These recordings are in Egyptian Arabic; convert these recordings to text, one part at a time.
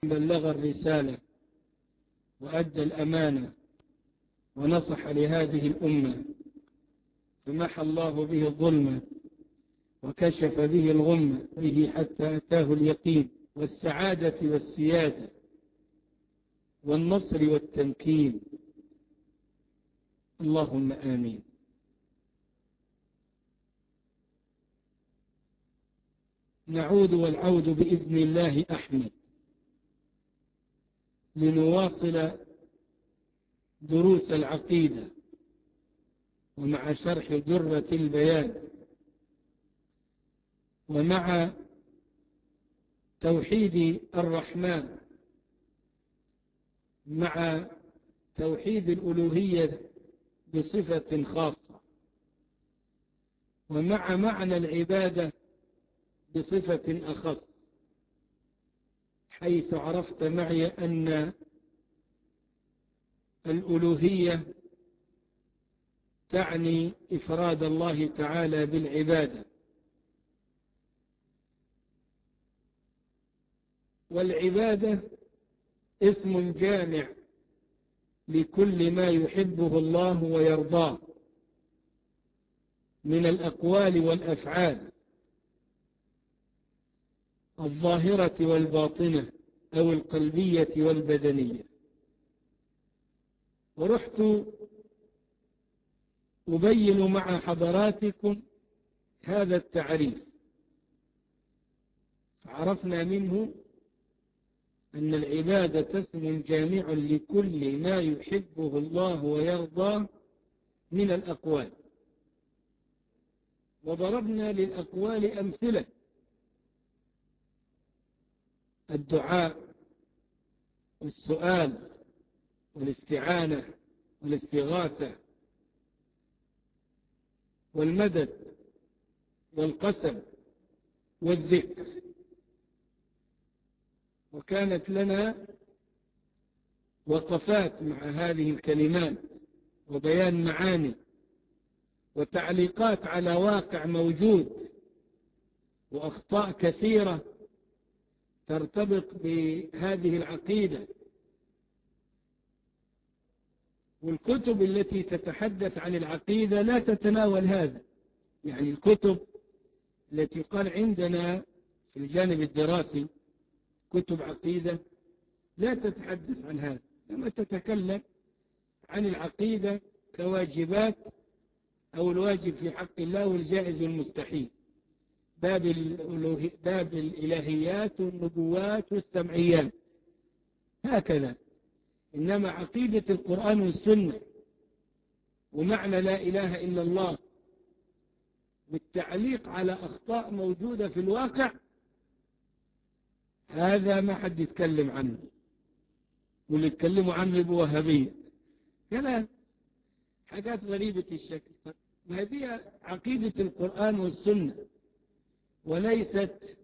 بلغ الرسالة وأدى الأمانة ونصح لهذه الأمة فمحى الله به الظلمة وكشف به الغمة به حتى أتاه اليقين والسعادة والسيادة والنصر والتمكين اللهم آمين نعود والعود بإذن الله أحمد لنواصل دروس العقيدة ومع شرح درة البيان ومع توحيد الرحمن مع توحيد الألوهية بصفة خاصة ومع معنى العبادة بصفة أخص حيث عرفت معي أن الألوهية تعني إفراد الله تعالى بالعبادة والعبادة اسم جامع لكل ما يحبه الله ويرضاه من الأقوال والأفعال الظاهرة والباطنة أو القلبية والبدنية ورحت أبين مع حضراتكم هذا التعريف عرفنا منه أن العبادة اسم جامع لكل ما يحبه الله ويرضاه من الأقوال وضربنا للأقوال أمثلة الدعاء والسؤال والاستعانة والاستغاثة والمدد والقسم والذكر وكانت لنا وقفات مع هذه الكلمات وبيان معاني وتعليقات على واقع موجود وأخطاء كثيرة ترتبط بهذه العقيدة والكتب التي تتحدث عن العقيدة لا تتناول هذا يعني الكتب التي قال عندنا في الجانب الدراسي كتب عقيدة لا تتحدث عن هذا لما تتكلم عن العقيدة كواجبات أو الواجب في حق الله والجائز والمستحيل باب, باب الإلهيات والنبوات والسمعيات هكذا إنما عقيدة القرآن والسنة ومعنى لا إله إلا الله والتعليق على أخطاء موجودة في الواقع هذا ما حد يتكلم عنه واللي يتكلموا عنه يبقوا وهابية كلام حاجات غريبة الشكل هذه عقيدة القرآن والسنة وليست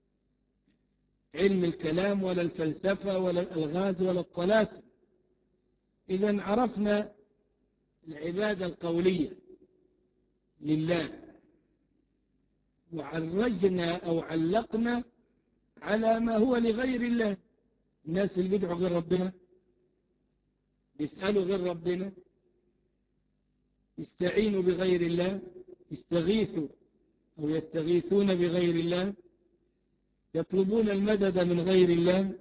علم الكلام ولا الفلسفة ولا الألغاز ولا الطلاسم إذا عرفنا العبادة القولية لله وعرجنا أو علقنا على ما هو لغير الله الناس اللي بيدعوا غير ربنا يسألوا غير ربنا يستعينوا بغير الله يستغيثوا أو يستغيثون بغير الله يطلبون المدد من غير الله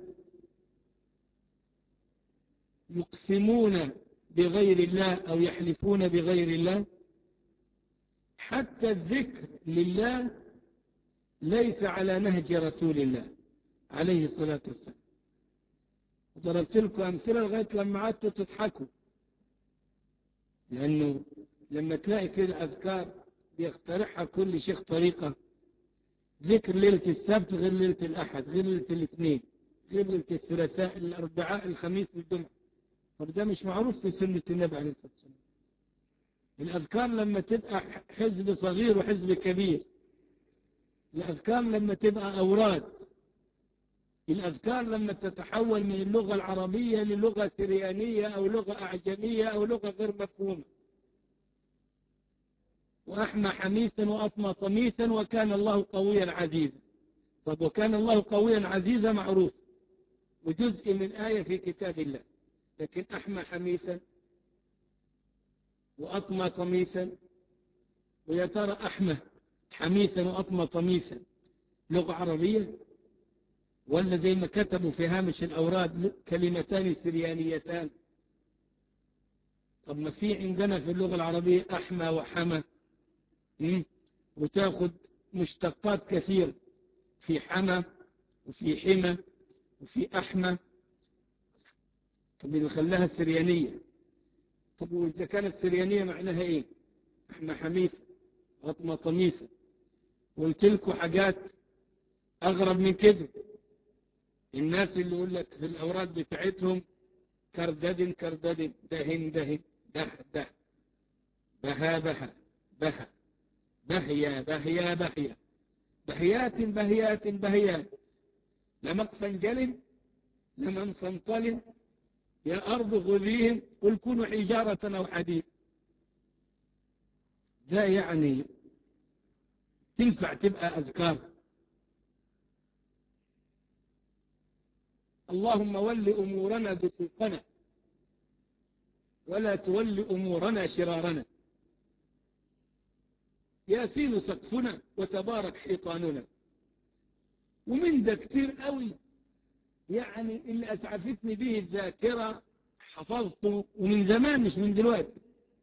يقسمون بغير الله أو يحلفون بغير الله حتى الذكر لله ليس على نهج رسول الله عليه الصلاة والسلام ضربت لكم أمثلة لغاية لما عدتوا تضحكوا لأنه لما تلاقي كده أذكار بيقترحها كل شيخ طريقة ذكر ليلة السبت غير ليلة الأحد غير ليلة الاثنين غير ليلة الثلاثاء الأربعاء الخميس والجمعة طب ده مش معروف في سنة النبي عليه الصلاة والسلام الأذكار لما تبقى حزب صغير وحزب كبير الأذكار لما تبقى أوراد الأذكار لما تتحول من اللغة العربية للغة سريانية أو لغة أعجمية أو لغة غير مفهومة وأحمى حميسا وأطمى طميسا وكان الله قويا عزيزا طب وكان الله قويا عزيزا معروف وجزء من آية في كتاب الله لكن أحمى حميسا وأطمى طميسا ويا ترى أحمى حميسا وأطمى طميسا لغة عربية ولا زي ما كتبوا في هامش الأوراد كلمتان سريانيتان طب ما في عندنا في اللغة العربية أحمى وحمى وتاخد مشتقات كثيرة في حمى وفي حمى وفي أحمى طب اللي خلاها سريانية طب وإذا كانت سريانية معناها إيه أحمى حميثة غطمة طميسة قلت لكم حاجات أغرب من كده الناس اللي يقول لك في الأوراد بتاعتهم كردد كردد دهن دهن ده ده بها بها بها بهيا بهيا بهيا بهيات بهيات بهيات لمقفنجل لمنفنطل يا أرض خذيهم قل كونوا حجارة أو حديد ده يعني تنفع تبقى أذكار اللهم ول أمورنا دسوقنا ولا تول أمورنا شرارنا ياسين سقفنا وتبارك حيطاننا ومن ده كتير قوي يعني اللي أسعفتني به الذاكرة حفظته ومن زمان مش من دلوقتي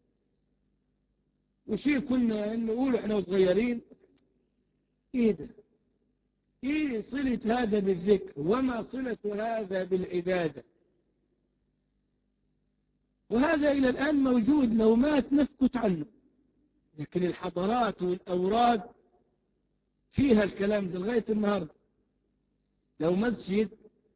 وشيء كنا نقوله احنا صغيرين ايه ده ايه صلة هذا بالذكر وما صلة هذا بالعبادة وهذا إلى الآن موجود لو مات نسكت عنه لكن الحضارات والأوراد فيها الكلام ده لغاية النهاردة لو مسجد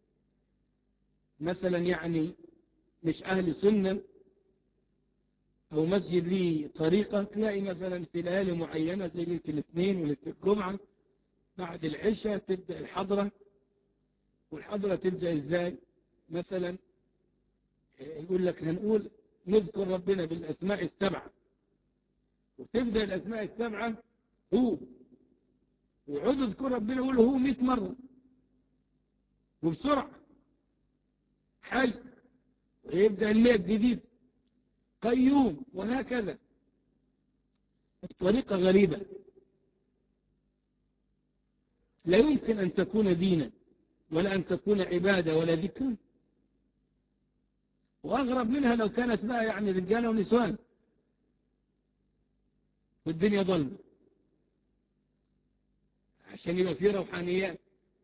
مثلا يعني مش أهل سنة أو مسجد ليه طريقة تلاقي مثلا في ليالي معينة زي ليلة الاثنين وليلة الجمعة بعد العشاء تبدأ الحضرة والحضرة تبدأ ازاي مثلا يقول لك هنقول نذكر ربنا بالأسماء السبعة وتبدأ الأسماء السبعة هو ويقعد يذكر ربنا يقول هو 100 مرة وبسرعة حي ويبدأ الماء الجديد قيوم وهكذا بطريقة غريبة لا يمكن أن تكون دينا ولا أن تكون عبادة ولا ذكر وأغرب منها لو كانت بقى يعني رجالة ونسوان والدنيا ظلمة عشان يبقى فيه روحانيات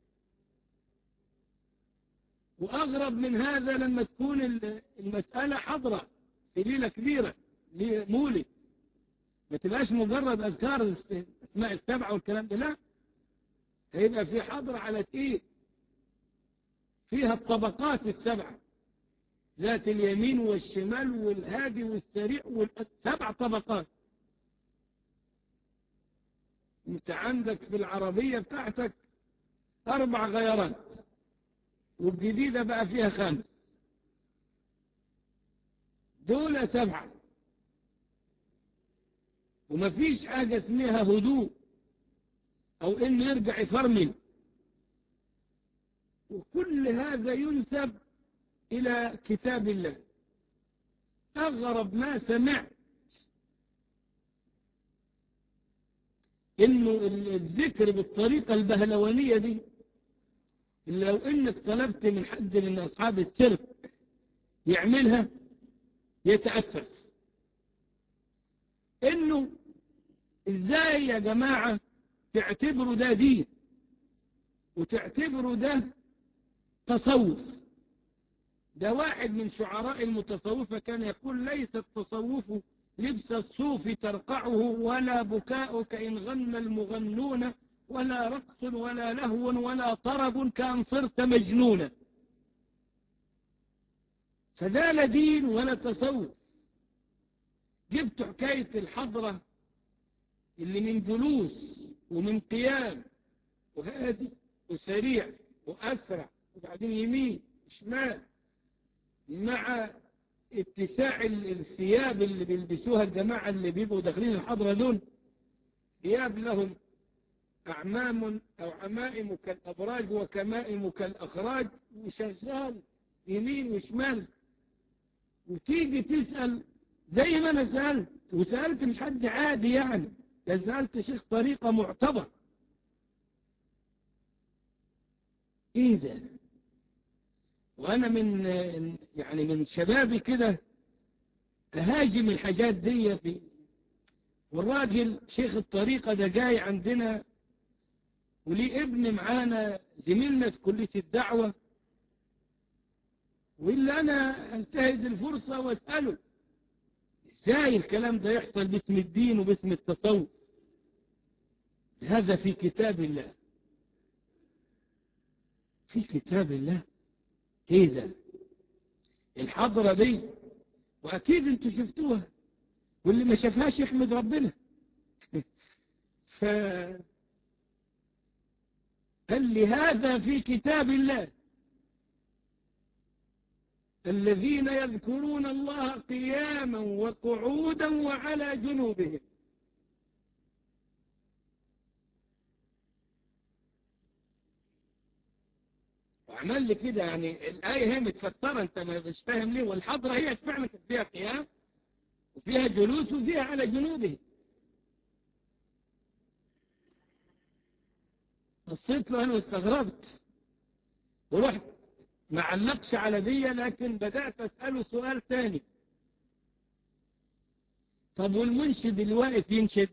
وأغرب من هذا لما تكون المسألة حضرة في ليلة كبيرة مولد ما تبقاش مجرد أذكار الأسماء السبعة والكلام ده لا هيبقى في حضرة على تقيل فيها الطبقات السبعة ذات اليمين والشمال والهادي والسريع والسبع طبقات انت عندك في العربية بتاعتك أربع غيرات والجديدة بقى فيها خمس دول سبعة ومفيش حاجة اسمها هدوء أو إنه يرجع يفرمل وكل هذا ينسب إلى كتاب الله أغرب ما سمعت إنه الذكر بالطريقة البهلوانية دي لو إنك طلبت من حد من أصحاب السلك يعملها يتأسف إنه إزاي يا جماعة تعتبروا ده دين وتعتبروا ده تصوف ده واحد من شعراء المتصوفة كان يقول ليس التصوف لبس الصوف ترقعه ولا بكاؤك إن غنى المغنون ولا رقص ولا لهو ولا طرب كان صرت مجنونا فده لا دين ولا تصوف جبت حكاية الحضرة اللي من جلوس ومن قيام وهادي وسريع وأسرع وبعدين يمين شمال مع اتساع الثياب اللي بيلبسوها الجماعة اللي بيبقوا داخلين الحضرة دول ثياب لهم أعمام أو عمائم كالأبراج وكمائم كالأخراج وشغال يمين وشمال وتيجي تسأل زي ما أنا سألت وسألت مش حد عادي يعني ده سألت شيخ طريقة معتبر ايه ده وانا من يعني من شبابي كده اهاجم الحاجات دي في والراجل شيخ الطريقة ده جاي عندنا وليه ابن معانا زميلنا في كلية الدعوة وإلا أنا انتهز الفرصة واسأله ازاي الكلام ده يحصل باسم الدين وباسم التصوف هذا في كتاب الله في كتاب الله ايه ده الحضرة دي واكيد انتوا شفتوها واللي ما شافهاش يحمد ربنا ف قال لي هذا في كتاب الله الذين يذكرون الله قياما وقعودا وعلى جنوبهم وعمل لي كده يعني الآية هي متفسرة أنت ما مش فاهم ليه والحضرة هي فعلا كانت فيها قيام وفيها جلوس وفيها على جنوبه بصيت له أنا واستغربت ورحت ما علقش على دي لكن بدأت أسأله سؤال تاني طب والمنشد اللي واقف ينشد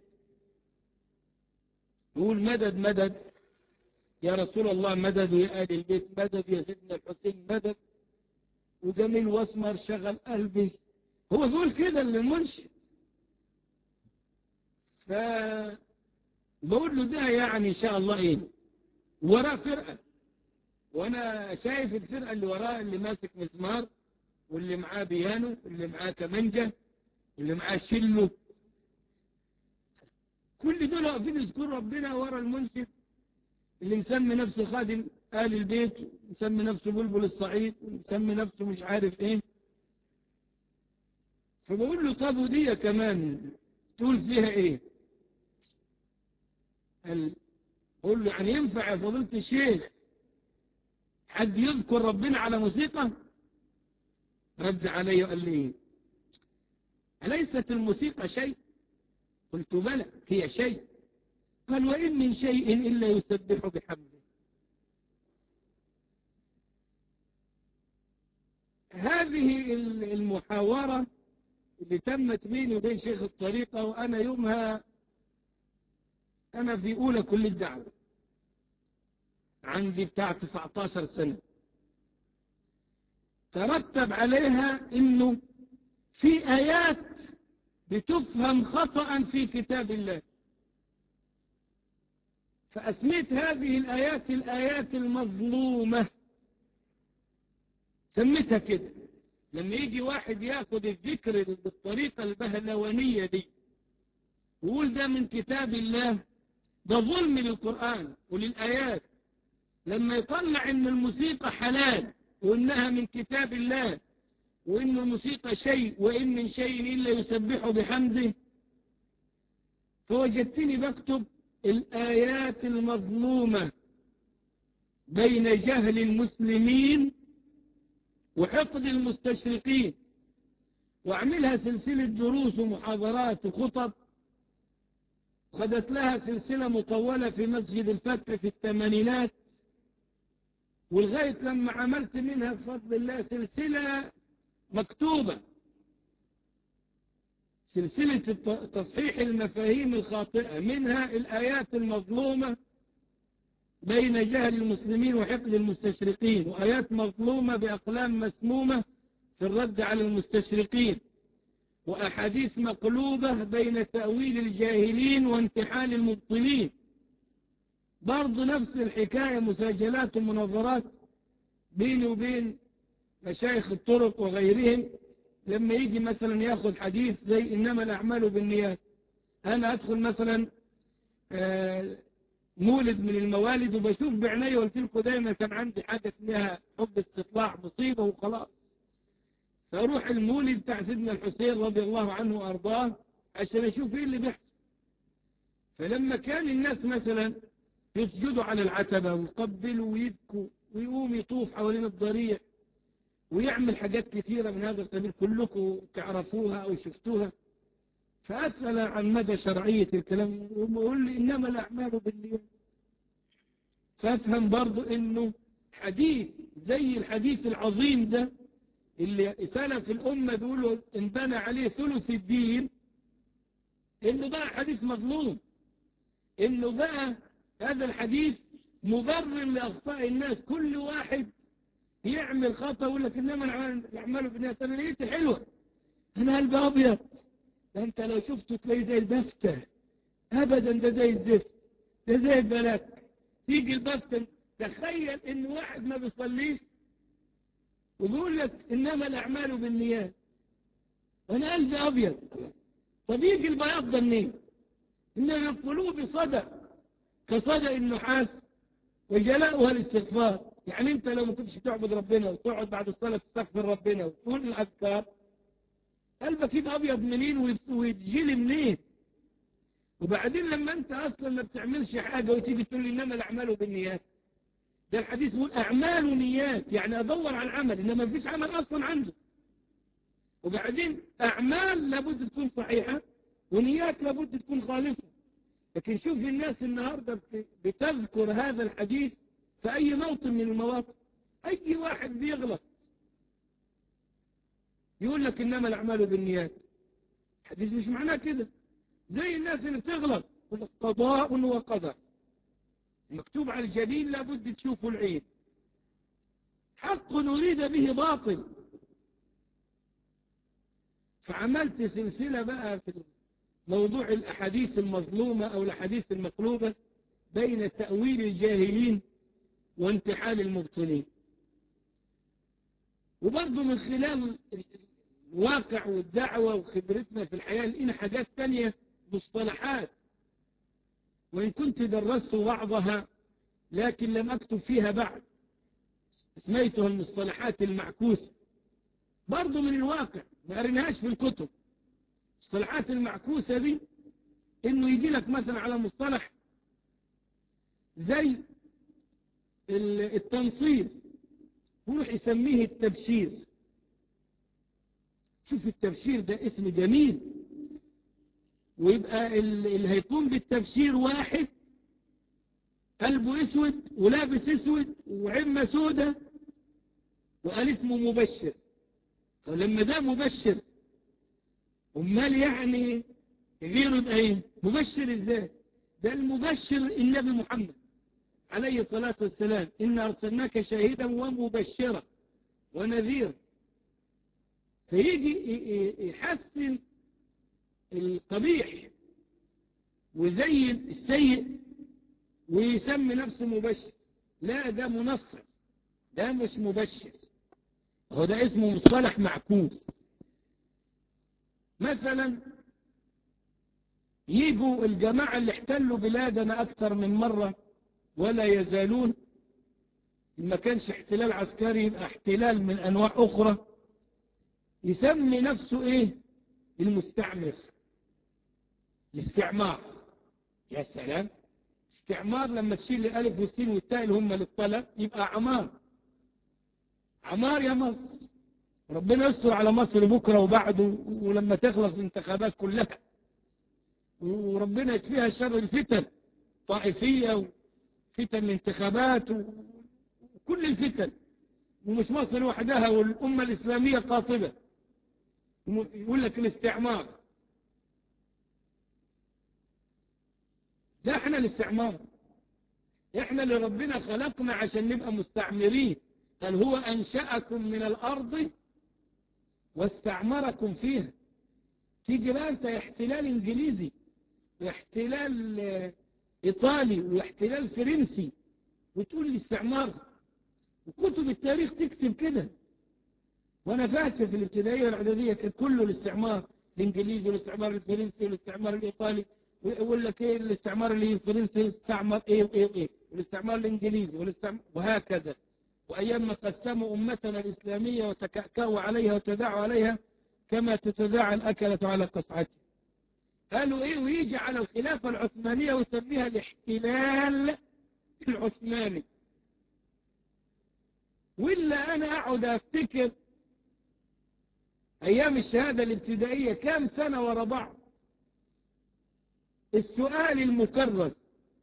يقول مدد مدد يا رسول الله مدد يا آل البيت مدد يا سيدنا الحسين مدد وجميل واسمر شغل قلبي هو بيقول كده للمنشد ف بقول له ده يعني ان شاء الله ايه وراه فرقة وانا شايف الفرقة اللي وراه اللي ماسك مزمار واللي معاه بيانو واللي معاه كمانجة واللي معاه شلو كل دول واقفين يذكروا ربنا ورا المنشد اللي مسمي نفسه خادم آل البيت مسمي نفسه بلبل الصعيد مسمي نفسه مش عارف ايه فبقول له طب ودي كمان تقول فيها ايه قال قول له يعني ينفع يا فضيلة الشيخ حد يذكر ربنا على موسيقى رد علي وقال لي أليست الموسيقى شيء قلت بلى هي شيء قال وإن من شيء إلا يسبح بحمده هذه المحاورة اللي تمت بيني وبين شيخ الطريقة وأنا يومها أنا في أولى كل الدعوة عندي بتاع 19 سنة ترتب عليها إنه في آيات بتفهم خطأ في كتاب الله فأسميت هذه الآيات الآيات المظلومة سميتها كده لما يجي واحد ياخد الذكر بالطريقة البهلوانية دي ويقول ده من كتاب الله ده ظلم للقرآن وللآيات لما يطلع ان الموسيقى حلال وانها من كتاب الله وان الموسيقى شيء وان من شيء الا يسبحه بحمده فوجدتني بكتب الآيات المظلومة بين جهل المسلمين وحقد المستشرقين واعملها سلسلة دروس ومحاضرات وخطب خدت لها سلسلة مطولة في مسجد الفتح في الثمانينات ولغاية لما عملت منها بفضل الله سلسلة مكتوبة سلسلة تصحيح المفاهيم الخاطئة منها الآيات المظلومة بين جهل المسلمين وحقد المستشرقين وآيات مظلومة بأقلام مسمومة في الرد على المستشرقين وأحاديث مقلوبة بين تأويل الجاهلين وانتحال المبطلين برضو نفس الحكاية مساجلات ومناظرات بيني وبين مشايخ الطرق وغيرهم لما يجي مثلا ياخذ حديث زي إنما الأعمال بالنيات أنا أدخل مثلا مولد من الموالد وبشوف بعناية قلت لكم دايما كان عندي حاجة اسمها حب استطلاع مصيبة وخلاص فأروح المولد بتاع سيدنا الحسين رضي الله عنه وأرضاه عشان أشوف إيه اللي بيحصل فلما كان الناس مثلا يسجدوا على العتبة ويقبلوا ويبكوا ويقوم يطوف حوالين الضريع ويعمل حاجات كثيرة من هذا القبيل كلكم تعرفوها أو شفتوها فأسأل عن مدى شرعية الكلام ويقول لي إنما الأعمال بالنيات فأفهم برضو إنه حديث زي الحديث العظيم ده اللي سلف الأمة بيقولوا إن بنى عليه ثلث الدين إنه بقى حديث مظلوم إنه بقى هذا الحديث مبرر لأخطاء الناس كل واحد يعمل خطأ يقول لك إنما الأعمال بالنيات أنا لقيت حلوة أنا قلبي أبيض ده أنت لو شفته تلاقيه زي البفتة أبدا ده زي الزفت ده زي البلاك تيجي البفتة تخيل إن واحد ما بيصليش وبيقول لك إنما الأعمال بالنيات وأنا قلبي أبيض طب يجي البياض ده منين؟ إن القلوب صدى كصدى النحاس وجلاؤها الاستغفار يعني أنت لو ما كنتش تعبد ربنا وتقعد بعد الصلاة تستغفر ربنا وتقول الأذكار قلبك يبقى أبيض منين ويتجلي منين وبعدين لما أنت أصلا ما بتعملش حاجة وتيجي تقول لي إنما الأعمال بالنيات ده الحديث يقول أعمال نيات يعني أدور على العمل إنما ما فيش عمل أصلا عنده وبعدين أعمال لابد تكون صحيحة ونيات لابد تكون خالصة لكن شوف الناس النهاردة بتذكر هذا الحديث في أي موطن من المواطن أي واحد بيغلط يقول لك إنما الأعمال بالنيات الحديث مش معناه كده زي الناس اللي بتغلط يقول لك قضاء وقدر مكتوب على الجبين لابد تشوفه العين حق نريد به باطل فعملت سلسلة بقى في موضوع الأحاديث المظلومة أو الأحاديث المقلوبة بين تأويل الجاهلين وانتحال المبطلين وبرضه من خلال الواقع والدعوة وخبرتنا في الحياة لقينا حاجات تانية مصطلحات وإن كنت درست بعضها لكن لم أكتب فيها بعد سميتها المصطلحات المعكوسة برضه من الواقع ما قريناهاش في الكتب المصطلحات المعكوسة دي إنه يجي لك مثلا على مصطلح زي التنصير يروح يسميه التبشير شوف التبشير ده اسم جميل ويبقى اللي هيقوم بالتبشير واحد قلبه اسود ولابس اسود وعمة سودة وقال اسمه مبشر طب لما ده مبشر امال يعني غيره يبقى ايه مبشر ازاي ده المبشر النبي محمد عليه الصلاة والسلام إن أرسلناك شاهدا ومبشرا ونذيرا فيجي يحسن القبيح ويزين السيء ويسمي نفسه مبشر لا ده منصر ده مش مبشر هو ده اسمه مصطلح معكوس مثلا يجوا الجماعة اللي احتلوا بلادنا أكثر من مرة ولا يزالون ما كانش احتلال عسكري يبقى احتلال من أنواع أخرى يسمي نفسه إيه المستعمر الاستعمار يا سلام استعمار لما تشيل الألف والسين والتاء اللي هم للطلب يبقى عمار عمار يا مصر ربنا يستر على مصر بكرة وبعده ولما تخلص الانتخابات كلها وربنا يكفيها شر الفتن طائفية وفتن الانتخابات وكل الفتن ومش مصر وحدها والأمة الإسلامية قاطبة يقول لك الاستعمار ده احنا الاستعمار احنا اللي ربنا خلقنا عشان نبقى مستعمرين قال هو أنشأكم من الأرض واستعمركم فيها تيجي بقى انت احتلال انجليزي واحتلال ايطالي واحتلال فرنسي وتقول لي استعمار وكتب التاريخ تكتب كده وانا فاكر في الابتدائيه والاعداديه كان كله الاستعمار الانجليزي والاستعمار الفرنسي والاستعمار الايطالي ويقول لك ايه الاستعمار اللي الفرنسي استعمر ايه وايه وايه والاستعمار الانجليزي والاستعمار وهكذا وايام ما قسموا امتنا الاسلاميه وتكأكأوا عليها وتداعوا عليها كما تتداعى الاكله على قصعتها قالوا ايه ويجي على الخلافه العثمانيه ويسميها الاحتلال العثماني وإلا أنا أقعد أفتكر أيام الشهادة الابتدائية كام سنة ورا بعض السؤال المكرر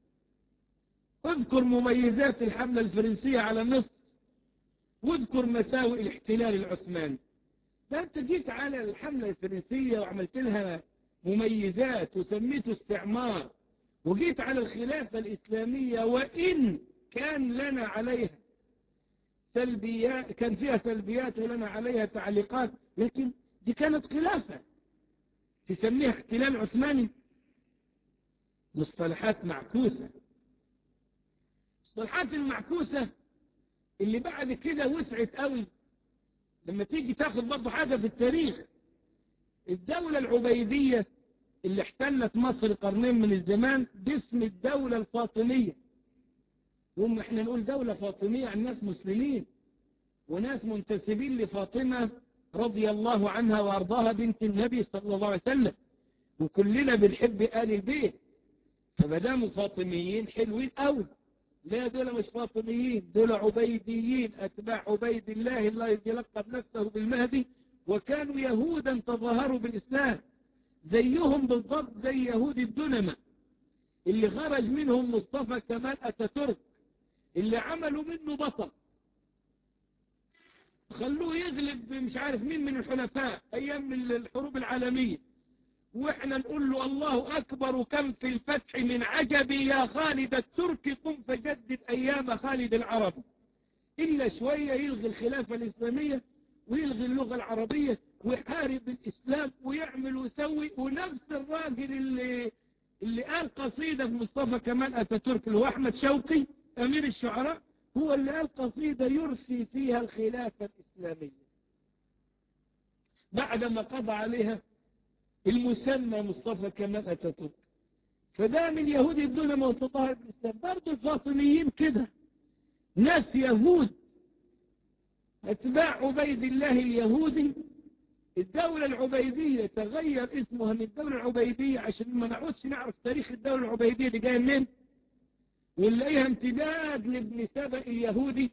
اذكر مميزات الحملة الفرنسية على مصر واذكر مساوئ الاحتلال العثماني ده انت جيت على الحملة الفرنسية وعملت لها مميزات وسميته استعمار وجيت على الخلافة الإسلامية وإن كان لنا عليها سلبيات كان فيها سلبيات ولنا عليها تعليقات لكن دي كانت خلافة تسميها احتلال عثماني مصطلحات معكوسة مصطلحات المعكوسة اللي بعد كده وسعت قوي لما تيجي تاخد برضه حاجة في التاريخ الدولة العبيدية اللي احتلت مصر قرنين من الزمان باسم الدولة الفاطمية هم احنا نقول دولة فاطمية عن ناس مسلمين وناس منتسبين لفاطمة رضي الله عنها وارضاها بنت النبي صلى الله عليه وسلم وكلنا بنحب آل البيت فمدام فاطميين حلوين قوي لا دول مش فاطميين دول عبيديين أتباع عبيد الله الله يلقب نفسه بالمهدي وكانوا يهودا تظاهروا بالإسلام زيهم بالضبط زي يهود الدنمة اللي خرج منهم مصطفى كمال أتاتورك اللي عملوا منه بطل خلوه يغلب مش عارف مين من الحلفاء أيام الحروب العالمية واحنا نقول له الله أكبر وكم في الفتح من عجب يا خالد الترك قم فجدد أيام خالد العرب إلا شوية يلغي الخلافة الإسلامية ويلغي اللغة العربية ويحارب الإسلام ويعمل ويسوي ونفس الراجل اللي اللي قال قصيدة في مصطفى كمال أتاتورك اللي هو أحمد شوقي أمير الشعراء هو اللي قال قصيدة يرسي فيها الخلافة الإسلامية بعدما قضى عليها المسمى مصطفى كمال أتاتورك فده من يهود الدنيا وتطهر بالإسلام برضه الفاطميين كده ناس يهود أتباع عبيد الله اليهودي الدولة العبيدية تغير اسمها من الدولة العبيدية عشان ما نعودش نعرف تاريخ الدولة العبيدية دي جاية منين ونلاقيها امتداد لابن سبأ اليهودي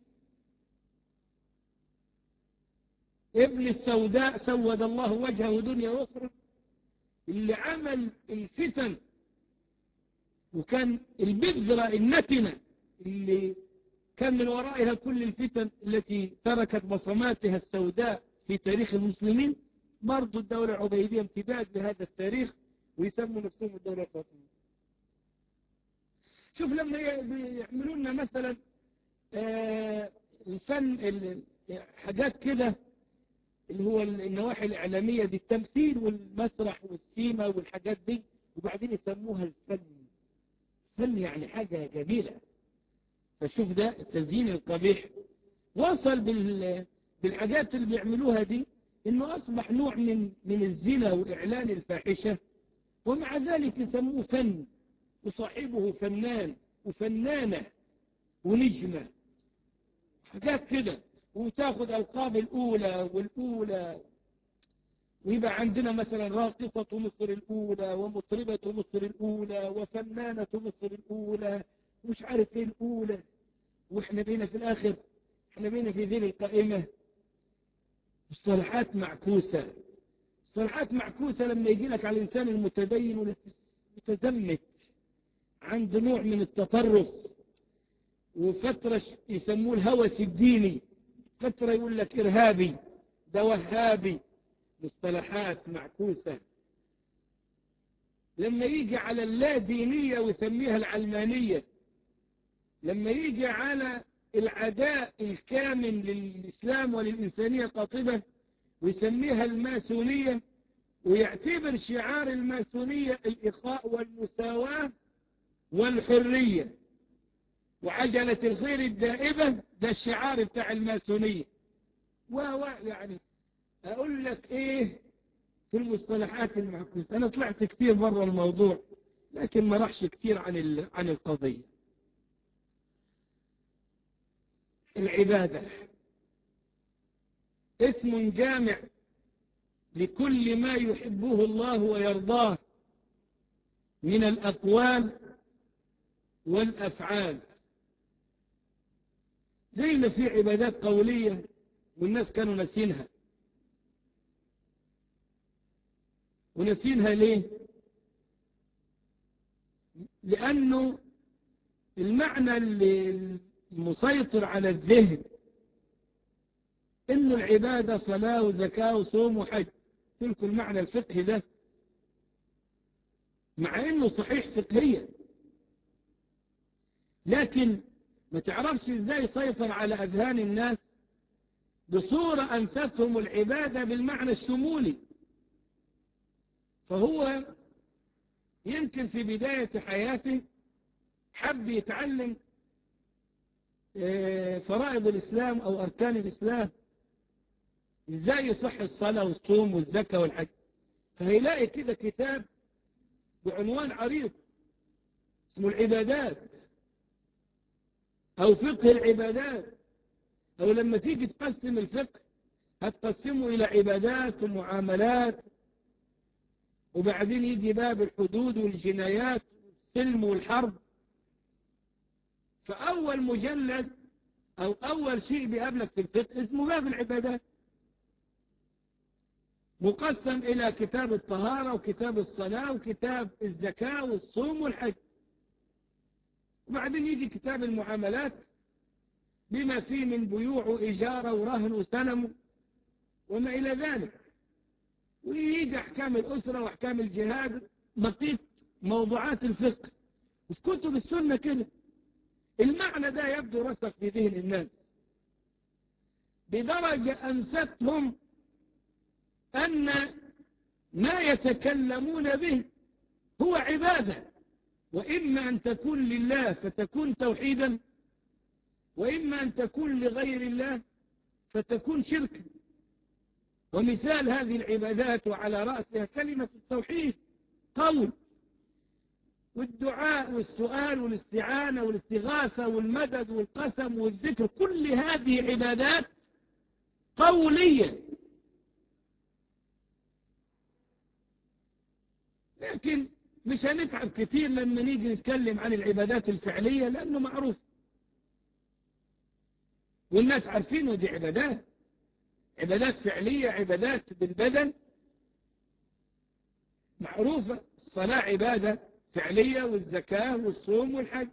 ابن السوداء سود الله وجهه دنيا وأخرى اللي عمل الفتن وكان البذرة النتنة اللي كان من ورائها كل الفتن التي تركت بصماتها السوداء في تاريخ المسلمين برضو الدولة العبيدية امتداد لهذا التاريخ ويسموا نفسهم الدولة الفاطمية شوف لما يعملوا لنا مثلا الفن حاجات كده اللي هو النواحي الإعلامية دي التمثيل والمسرح والسيما والحاجات دي وبعدين يسموها الفن فن يعني حاجة جميلة فشوف ده التزيين القبيح وصل بال بالحاجات اللي بيعملوها دي انه اصبح نوع من من الزنا واعلان الفاحشة ومع ذلك يسموه فن وصاحبه فنان وفنانة ونجمة حاجات كده وتاخذ القاب الاولى والاولى ويبقى عندنا مثلا راقصة مصر الاولى ومطربة مصر الاولى وفنانة مصر الاولى ومش عارف ايه الاولى واحنا بينا في الاخر احنا بينا في ذيل القائمة مصطلحات معكوسة مصطلحات معكوسة لما يجي لك على الإنسان المتدين والمتزمت عنده نوع من التطرف وفترة يسموه الهوس الديني فترة يقول لك إرهابي ده وهابي مصطلحات معكوسة لما يجي على اللا دينية ويسميها العلمانية لما يجي على العداء الكامل للإسلام وللإنسانية قاطبة ويسميها الماسونية ويعتبر شعار الماسونية الإخاء والمساواة والحرية وعجلة الخير الدائبة ده الشعار بتاع الماسونية و يعني أقول لك إيه في المصطلحات المعكوسة أنا طلعت كتير بره الموضوع لكن ما رحش كتير عن عن القضية العبادة اسم جامع لكل ما يحبه الله ويرضاه من الأقوال والأفعال زي ما في عبادات قولية والناس كانوا ناسينها. والناس والناس كانوا ناسينها وناسينها ليه لأنه المعنى اللي المسيطر على الذهن إنه العبادة صلاة وزكاة وصوم وحج تلك المعنى الفقهي ده مع إنه صحيح فقهيا لكن ما تعرفش إزاي سيطر على أذهان الناس بصورة أنستهم العبادة بالمعنى الشمولي فهو يمكن في بداية حياته حب يتعلم فرائض الإسلام أو أركان الإسلام إزاي يصح الصلاة والصوم والزكاة والحج فهيلاقي كده كتاب بعنوان عريض اسمه العبادات أو فقه العبادات أو لما تيجي تقسم الفقه هتقسمه إلى عبادات ومعاملات وبعدين يجي باب الحدود والجنايات والسلم والحرب فأول مجلد أو أول شيء بيقابلك في الفقه اسمه باب العبادات مقسم إلى كتاب الطهارة وكتاب الصلاة وكتاب الزكاة والصوم والحج وبعدين يجي كتاب المعاملات بما فيه من بيوع وإجارة ورهن وسلم وما إلى ذلك ويجي أحكام الأسرة وأحكام الجهاد بقيت موضوعات الفقه وفي كتب السنة كده المعنى ده يبدو رسخ في ذهن الناس بدرجة أنستهم أن ما يتكلمون به هو عبادة وإما أن تكون لله فتكون توحيدا وإما أن تكون لغير الله فتكون شركا ومثال هذه العبادات وعلى رأسها كلمة التوحيد قول والدعاء والسؤال والاستعانة والاستغاثة والمدد والقسم والذكر كل هذه عبادات قولية لكن مش هنتعب كثير لما نيجي نتكلم عن العبادات الفعلية لأنه معروف والناس عارفين ودي عبادات عبادات فعلية عبادات بالبدن معروفة الصلاة عبادة فعلية والزكاة والصوم والحج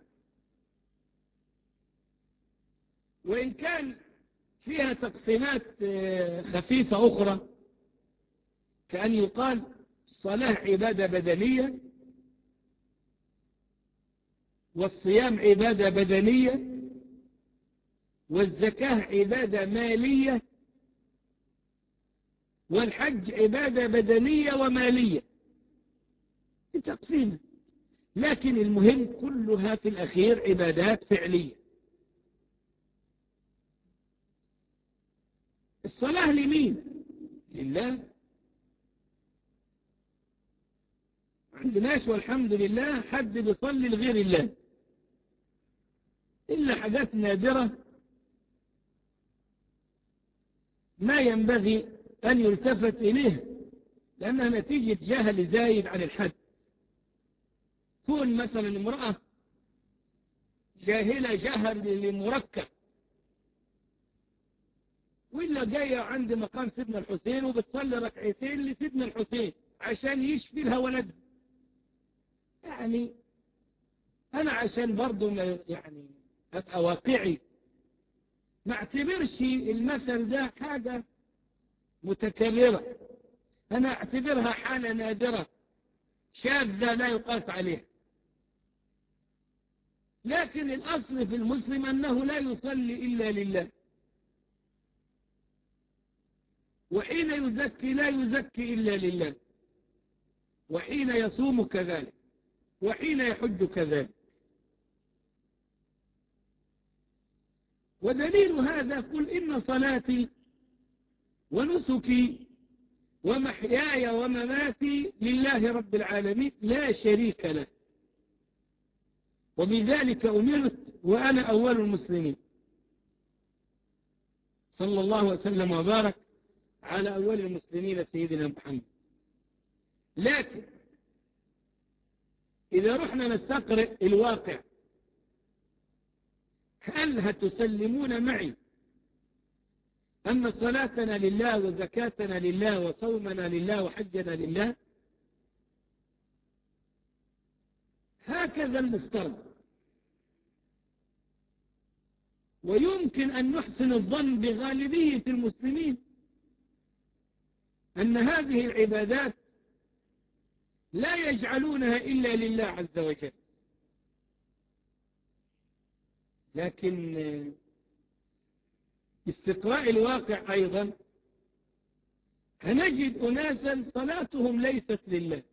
وإن كان فيها تقسيمات خفيفة أخرى كأن يقال الصلاة عبادة بدنية والصيام عبادة بدنية والزكاة عبادة مالية والحج عبادة بدنية ومالية تقسيمه لكن المهم كلها في الأخير عبادات فعلية الصلاة لمين لله عندناش والحمد لله حد بيصلي لغير الله إلا حاجات نادرة ما ينبغي أن يلتفت إليه لأنها نتيجة جهل زايد عن الحد كون مثلا امرأة جاهلة جهل لمركب وإلا جاية عند مقام سيدنا الحسين وبتصلي ركعتين لسيدنا الحسين عشان يشفي لها ولدها يعني أنا عشان برضو يعني أبقى واقعي ما اعتبرش المثل ده حاجة متكررة أنا أعتبرها حالة نادرة شاذة لا يقاس عليها لكن الأصل في المسلم أنه لا يصلي إلا لله وحين يزكي لا يزكي إلا لله وحين يصوم كذلك وحين يحج كذلك ودليل هذا قل إن صلاتي ونسكي ومحياي ومماتي لله رب العالمين لا شريك له وبذلك أمرت وأنا أول المسلمين صلى الله وسلم وبارك على أول المسلمين سيدنا محمد لكن إذا رحنا نستقرئ الواقع هل هتسلمون معي أن صلاتنا لله وزكاتنا لله وصومنا لله وحجنا لله هكذا المفترض ويمكن أن نحسن الظن بغالبية المسلمين أن هذه العبادات لا يجعلونها إلا لله عز وجل لكن استقراء الواقع أيضا هنجد أناسا صلاتهم ليست لله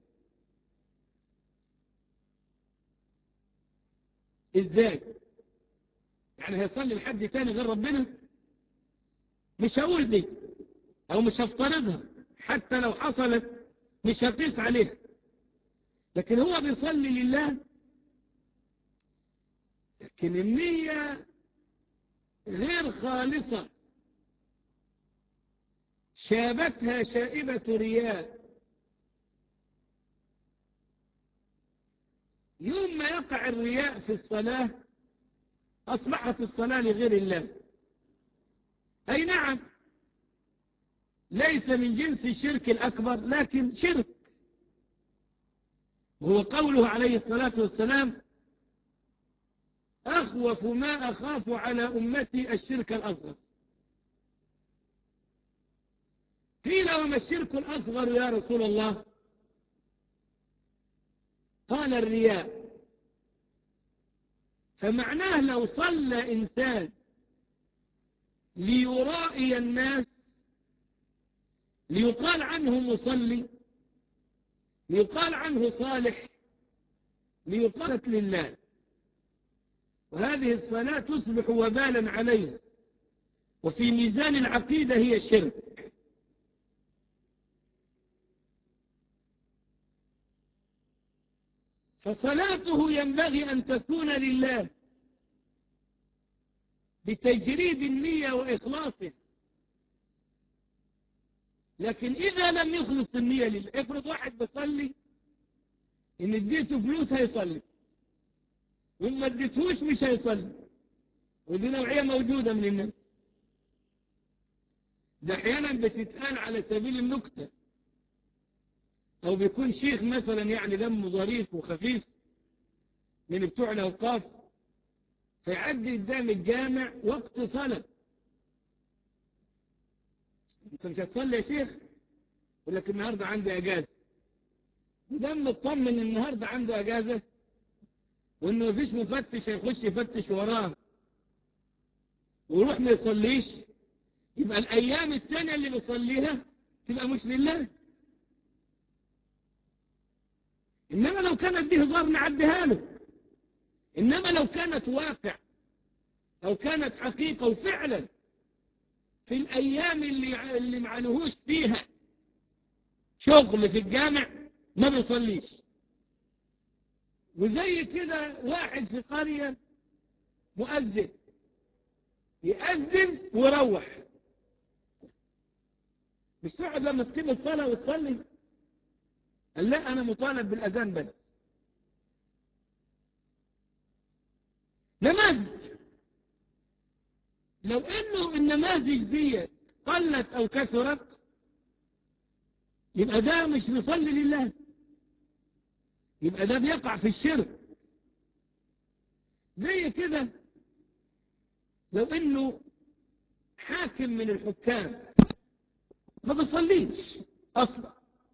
إزاي يعني هيصلي لحد تاني غير ربنا مش هقول دي أو مش هفترضها حتى لو حصلت مش هقيس عليها لكن هو بيصلي لله لكن النية غير خالصة شابتها شائبة رياء يوم ما يقع الرياء في الصلاة أصبحت الصلاة لغير الله أي نعم ليس من جنس الشرك الأكبر لكن شرك وهو قوله عليه الصلاة والسلام أخوف ما أخاف على أمتي الشرك الأصغر قيل وما الشرك الأصغر يا رسول الله قال الرياء فمعناه لو صلى إنسان ليرائي الناس ليقال عنه مصلي ليقال عنه صالح ليقال لله وهذه الصلاة تصبح وبالا عليه وفي ميزان العقيدة هي شرك فصلاته ينبغي أن تكون لله بتجريد النية وإخلاصه لكن إذا لم يخلص النية لله افرض واحد بيصلي إن اديته فلوس هيصلي وإن ما اديتهوش مش هيصلي ودي نوعية موجودة من الناس ده أحيانا بتتقال على سبيل النكتة أو بيكون شيخ مثلا يعني دمه ظريف وخفيف من بتوع الأوقاف فيعدي قدام الجامع وقت صلاة انت مش هتصلي يا شيخ يقول لك النهارده عندي اجازه ودم مطمن النهارده عنده اجازه وانه مفيش مفتش هيخش يفتش وراه ويروح ما يصليش يبقى الايام التانية اللي بيصليها تبقى مش لله انما لو كانت دي هزار نعديها له انما لو كانت واقع او كانت حقيقه وفعلا في الأيام اللي اللي معلهوش فيها شغل في الجامع ما بيصليش وزي كده واحد في قرية مؤذن يأذن ويروح مش تقعد لما تقيم الصلاة وتصلي قال لا أنا مطالب بالأذان بس نماذج لو انه النماذج دي قلت او كثرت يبقى ده مش بيصلي لله يبقى ده بيقع في الشرك زي كده لو انه حاكم من الحكام ما بيصليش اصلا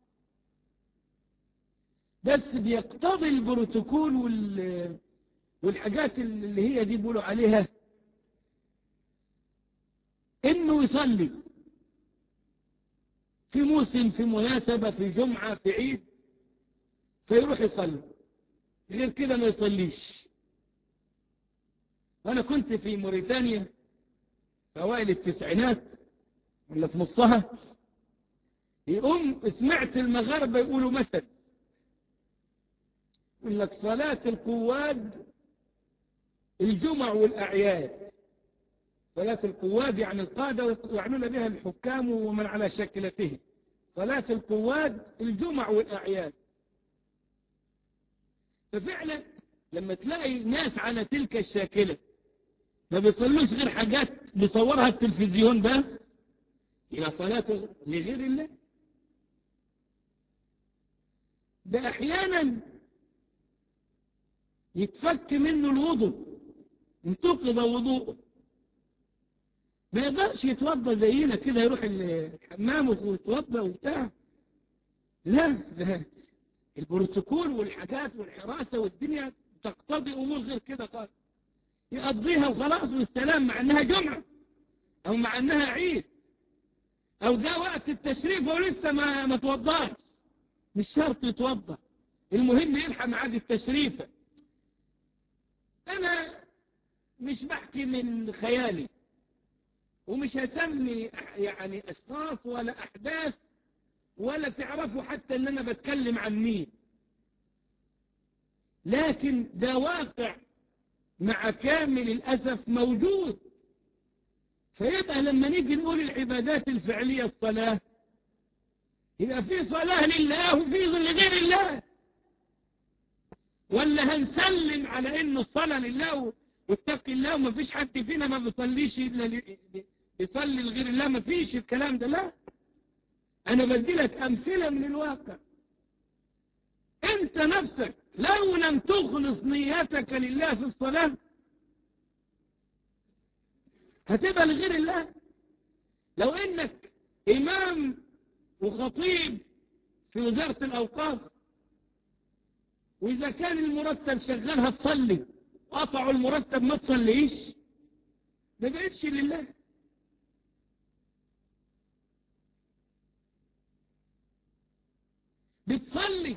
بس بيقتضي البروتوكول وال والحاجات اللي هي دي بيقولوا عليها انه يصلي في موسم في مناسبة في جمعة في عيد فيروح يصلي غير كده ما يصليش وانا كنت في موريتانيا في اوائل التسعينات ولا في نصها يقوم سمعت المغاربة يقولوا مثل يقول لك صلاة القواد الجمع والأعياد صلاة القواد يعني القادة يعنون بها الحكام ومن على شكلته صلاة القواد الجمع والأعياد ففعلا لما تلاقي ناس على تلك الشاكلة ما بيصلوش غير حاجات بيصورها التلفزيون بس يبقى صلاته لغير الله ده احيانا يتفك منه الوضوء انتقض وضوءه ما يقدرش يتوضا زينا كده يروح الحمام ويتوضا وبتاع لا ده البروتوكول والحاجات والحراسة والدنيا تقتضي أمور غير كده قال يقضيها وخلاص والسلام مع أنها جمعة أو مع أنها عيد أو جاء وقت التشريف ولسه ما ما توضاش مش شرط يتوضا المهم يلحق ميعاد التشريف أنا مش بحكي من خيالي ومش هسمي يعني أشخاص ولا أحداث ولا تعرفوا حتى ان انا بتكلم عن مين لكن ده واقع مع كامل الأسف موجود فيبقى لما نيجي نقول العبادات الفعلية الصلاة يبقى في صلاة لله وفي لغير الله ولا هنسلم على انه الصلاة لله واتقي الله وما فيش حد فينا ما بيصليش الا يصلي لغير الله ما فيش الكلام ده لا أنا بدي لك أمثلة من الواقع أنت نفسك لو لم تخلص نيتك لله في الصلاة هتبقى لغير الله لو إنك إمام وخطيب في وزارة الأوقاف وإذا كان المرتب شغال هتصلي قطعوا المرتب ما تصليش ما بقتش لله بتصلي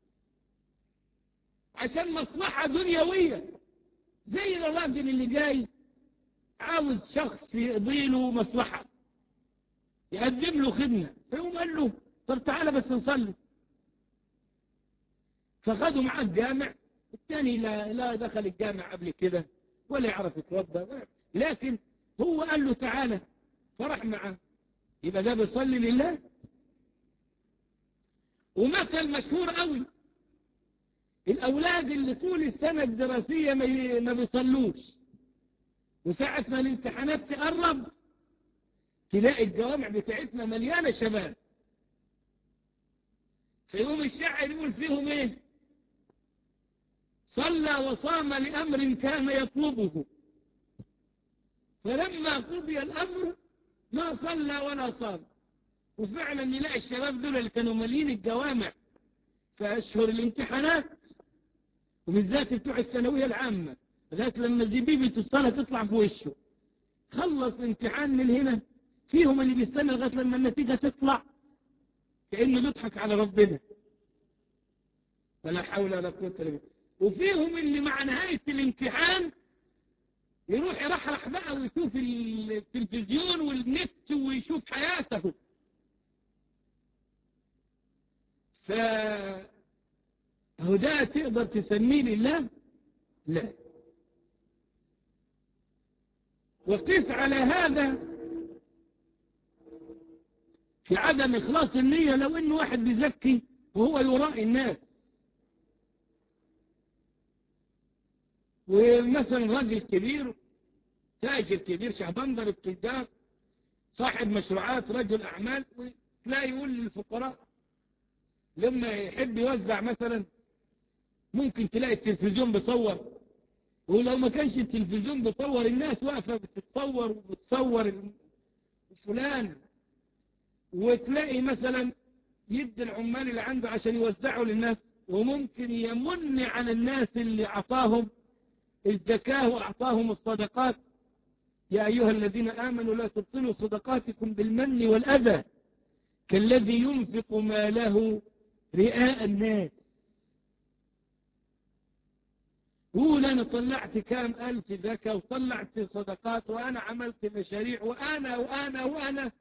عشان مصلحة دنيوية زي الراجل اللي جاي عاوز شخص يقضي له مصلحة يقدم له خدمة فيقوم قال له طب تعالى بس نصلي فخدوا معاه الجامع الثاني لا, لا دخل الجامع قبل كده ولا يعرف يتوضا لكن هو قال له تعالى فرح معاه يبقى ده بيصلي لله ومثل مشهور قوي الأولاد اللي طول السنة الدراسية ما بيصلوش وساعة ما الامتحانات تقرب تلاقي الجوامع بتاعتنا مليانة شباب فيقوم الشاعر يقول فيهم ايه صلى وصام لأمر كان يطلبه فلما قضي الأمر ما صلى ولا صام وفعلا نلاقي الشباب دول اللي كانوا مالين الجوامع في أشهر الامتحانات وبالذات بتوع الثانوية العامة لغاية لما زبيبة الصلاة تطلع في وشه خلص الامتحان من هنا فيهم اللي بيستنى لغاية لما النتيجة تطلع كأنه بيضحك على ربنا ولا حول ولا قوة إلا بالله وفيهم اللي مع نهاية الامتحان يروح يرحرح بقى ويشوف التلفزيون والنت ويشوف حياته ف هو ده تقدر تسميه لله لا وقف على هذا في عدم إخلاص النية لو إنه واحد بيزكي وهو يرائي الناس ومثلا راجل كبير تاجر كبير شهبندر التجار صاحب مشروعات رجل أعمال تلاقي يقول للفقراء لما يحب يوزع مثلا ممكن تلاقي التلفزيون بيصور ولو ما كانش التلفزيون بيصور الناس واقفة بتتصور وبتصور فلان وتلاقي مثلا يدي العمال اللي عنده عشان يوزعوا للناس وممكن يمن على الناس اللي أعطاهم الزكاة وأعطاهم الصدقات يا أيها الذين آمنوا لا تبطلوا صدقاتكم بالمن والأذى كالذي ينفق ماله رئاء الناس قول أنا طلعت كام ألف زكاة وطلعت صدقات وأنا عملت مشاريع وأنا وأنا وأنا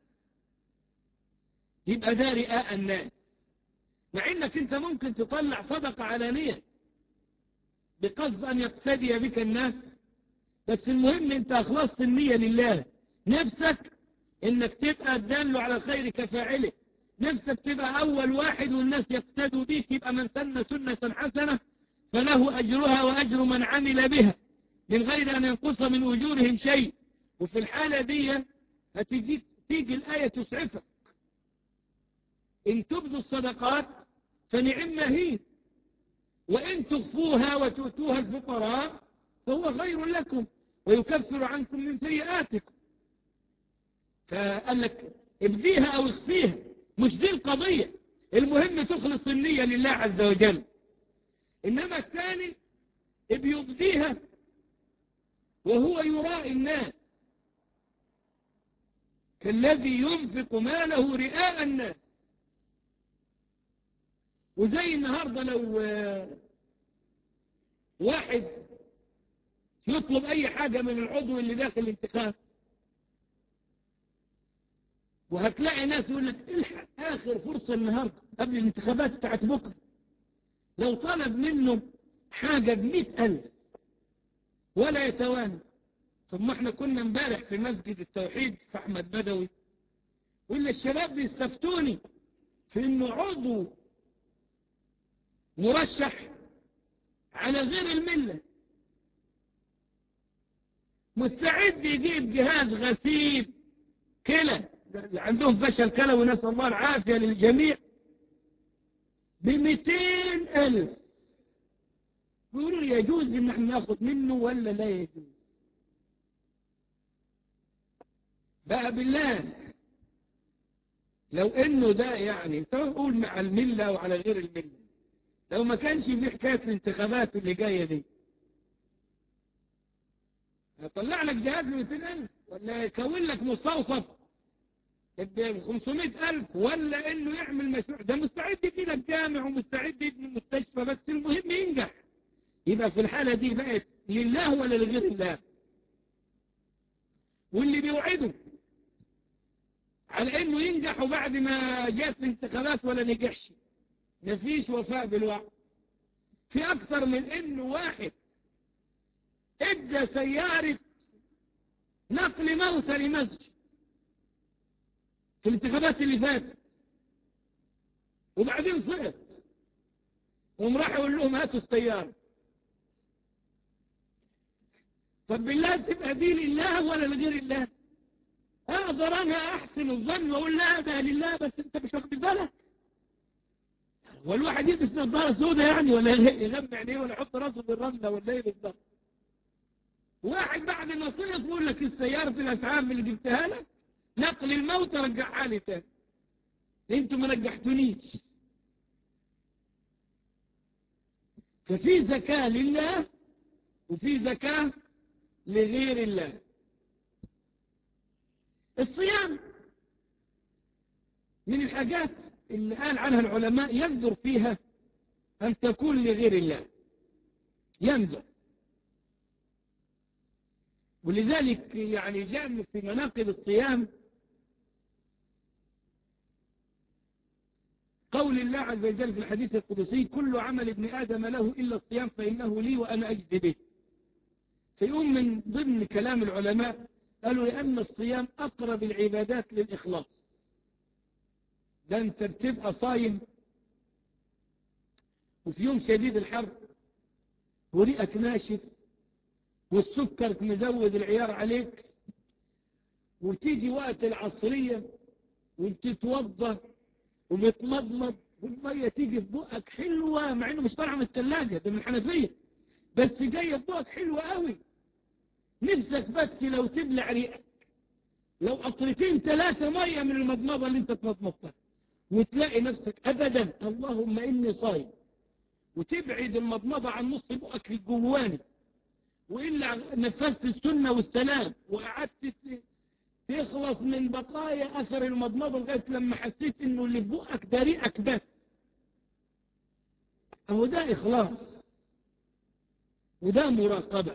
يبقى ده رئاء الناس مع إنك أنت ممكن تطلع صدقة علانية بقصد أن يقتدي بك الناس بس المهم أنت أخلصت النية لله نفسك إنك تبقى تدل على الخير كفاعله نفسك تبقى أول واحد والناس يقتدوا بيك يبقى من سن سنة حسنة فله أجرها وأجر من عمل بها من غير أن ينقص من أجورهم شيء وفي الحالة دي هتيجي تيجي الآية تسعفك إن تبدوا الصدقات فنعم هي وإن تخفوها وتؤتوها الفقراء فهو خير لكم ويكفر عنكم من سيئاتكم فقال لك ابديها أو اخفيها مش دي القضية المهم تخلص النية لله عز وجل إنما الثاني بيبديها وهو يراء الناس كالذي ينفق ماله رئاء الناس وزي النهاردة لو واحد يطلب أي حاجة من العضو اللي داخل الانتخاب وهتلاقي ناس يقول لك الحق آخر فرصة النهاردة قبل الانتخابات بتاعت بكرة لو طلب منه حاجة بمئة ألف ولا يتوانى ثم احنا كنا امبارح في مسجد التوحيد في أحمد بدوي وإلا الشباب بيستفتوني في إنه عضو مرشح على غير الملة مستعد يجيب جهاز غسيل كلى عندهم فشل كلوي نسأل الله العافية للجميع بمئتين ألف بيقولوا لي يجوز ان احنا ناخد منه ولا لا يجوز بقى بالله لو انه ده يعني تقول مع الملة وعلى غير الملة لو ما كانش في حكاية الانتخابات اللي جاية دي هطلع لك جهاز ب 200000 ولا يكون لك مستوصف ب 500000 ولا انه يعمل مشروع ده مستعد يبني لك جامع ومستعد يبني مستشفى بس المهم ينجح يبقى في الحالة دي بقت لله ولا لغير الله واللي بيوعده على انه ينجح وبعد ما جات الانتخابات ولا نجحش مفيش وفاء بالوعد في اكتر من انه واحد ادى سيارة نقل موتى لمسجد في الانتخابات اللي فاتت وبعدين سقط وهم راح يقول لهم هاتوا السيارة طب بالله تبقى دي لله ولا لغير الله اقدر انا احسن الظن واقول لا ده لله بس انت مش واخد بالك والواحد يلبس نظاره سوداء يعني ولا يغمى عينيه ولا يحط راسه بالرمله ولا ايه بالظبط واحد بعد ما صيت بيقول لك السيارة الاسعاف اللي جبتها لك نقل الموت رجعها لي تاني انتوا ما نجحتونيش ففي زكاة لله وفي زكاة لغير الله الصيام من الحاجات اللي قال عنها العلماء يندر فيها أن تكون لغير الله يندر ولذلك يعني جاء في مناقب الصيام قول الله عز وجل في الحديث القدسي كل عمل ابن آدم له إلا الصيام فإنه لي وأنا أجزي به فيقوم من ضمن كلام العلماء قالوا لأن الصيام أقرب العبادات للإخلاص ده أنت بتبقى صايم وفي يوم شديد الحر وريقك ناشف والسكر مزود العيار عليك وتيجي وقت العصرية وبتتوضى وبتمضمض والمية تيجي في بقك حلوة مع انه مش طالعة من الثلاجة ده من الحنفية بس جاية في بقك حلوة قوي نفسك بس لو تبلع ريقك لو قطرتين ثلاثة مية من المضمضة اللي انت تمضمضتها وتلاقي نفسك ابدا اللهم اني صايم وتبعد المضمضة عن نص بقك الجواني وإلا نفذت السنة والسلام وقعدت تخلص من بقايا أثر المضمضة لغاية لما حسيت إنه اللي في بقك ده ريقك بس أهو ده إخلاص وده مراقبة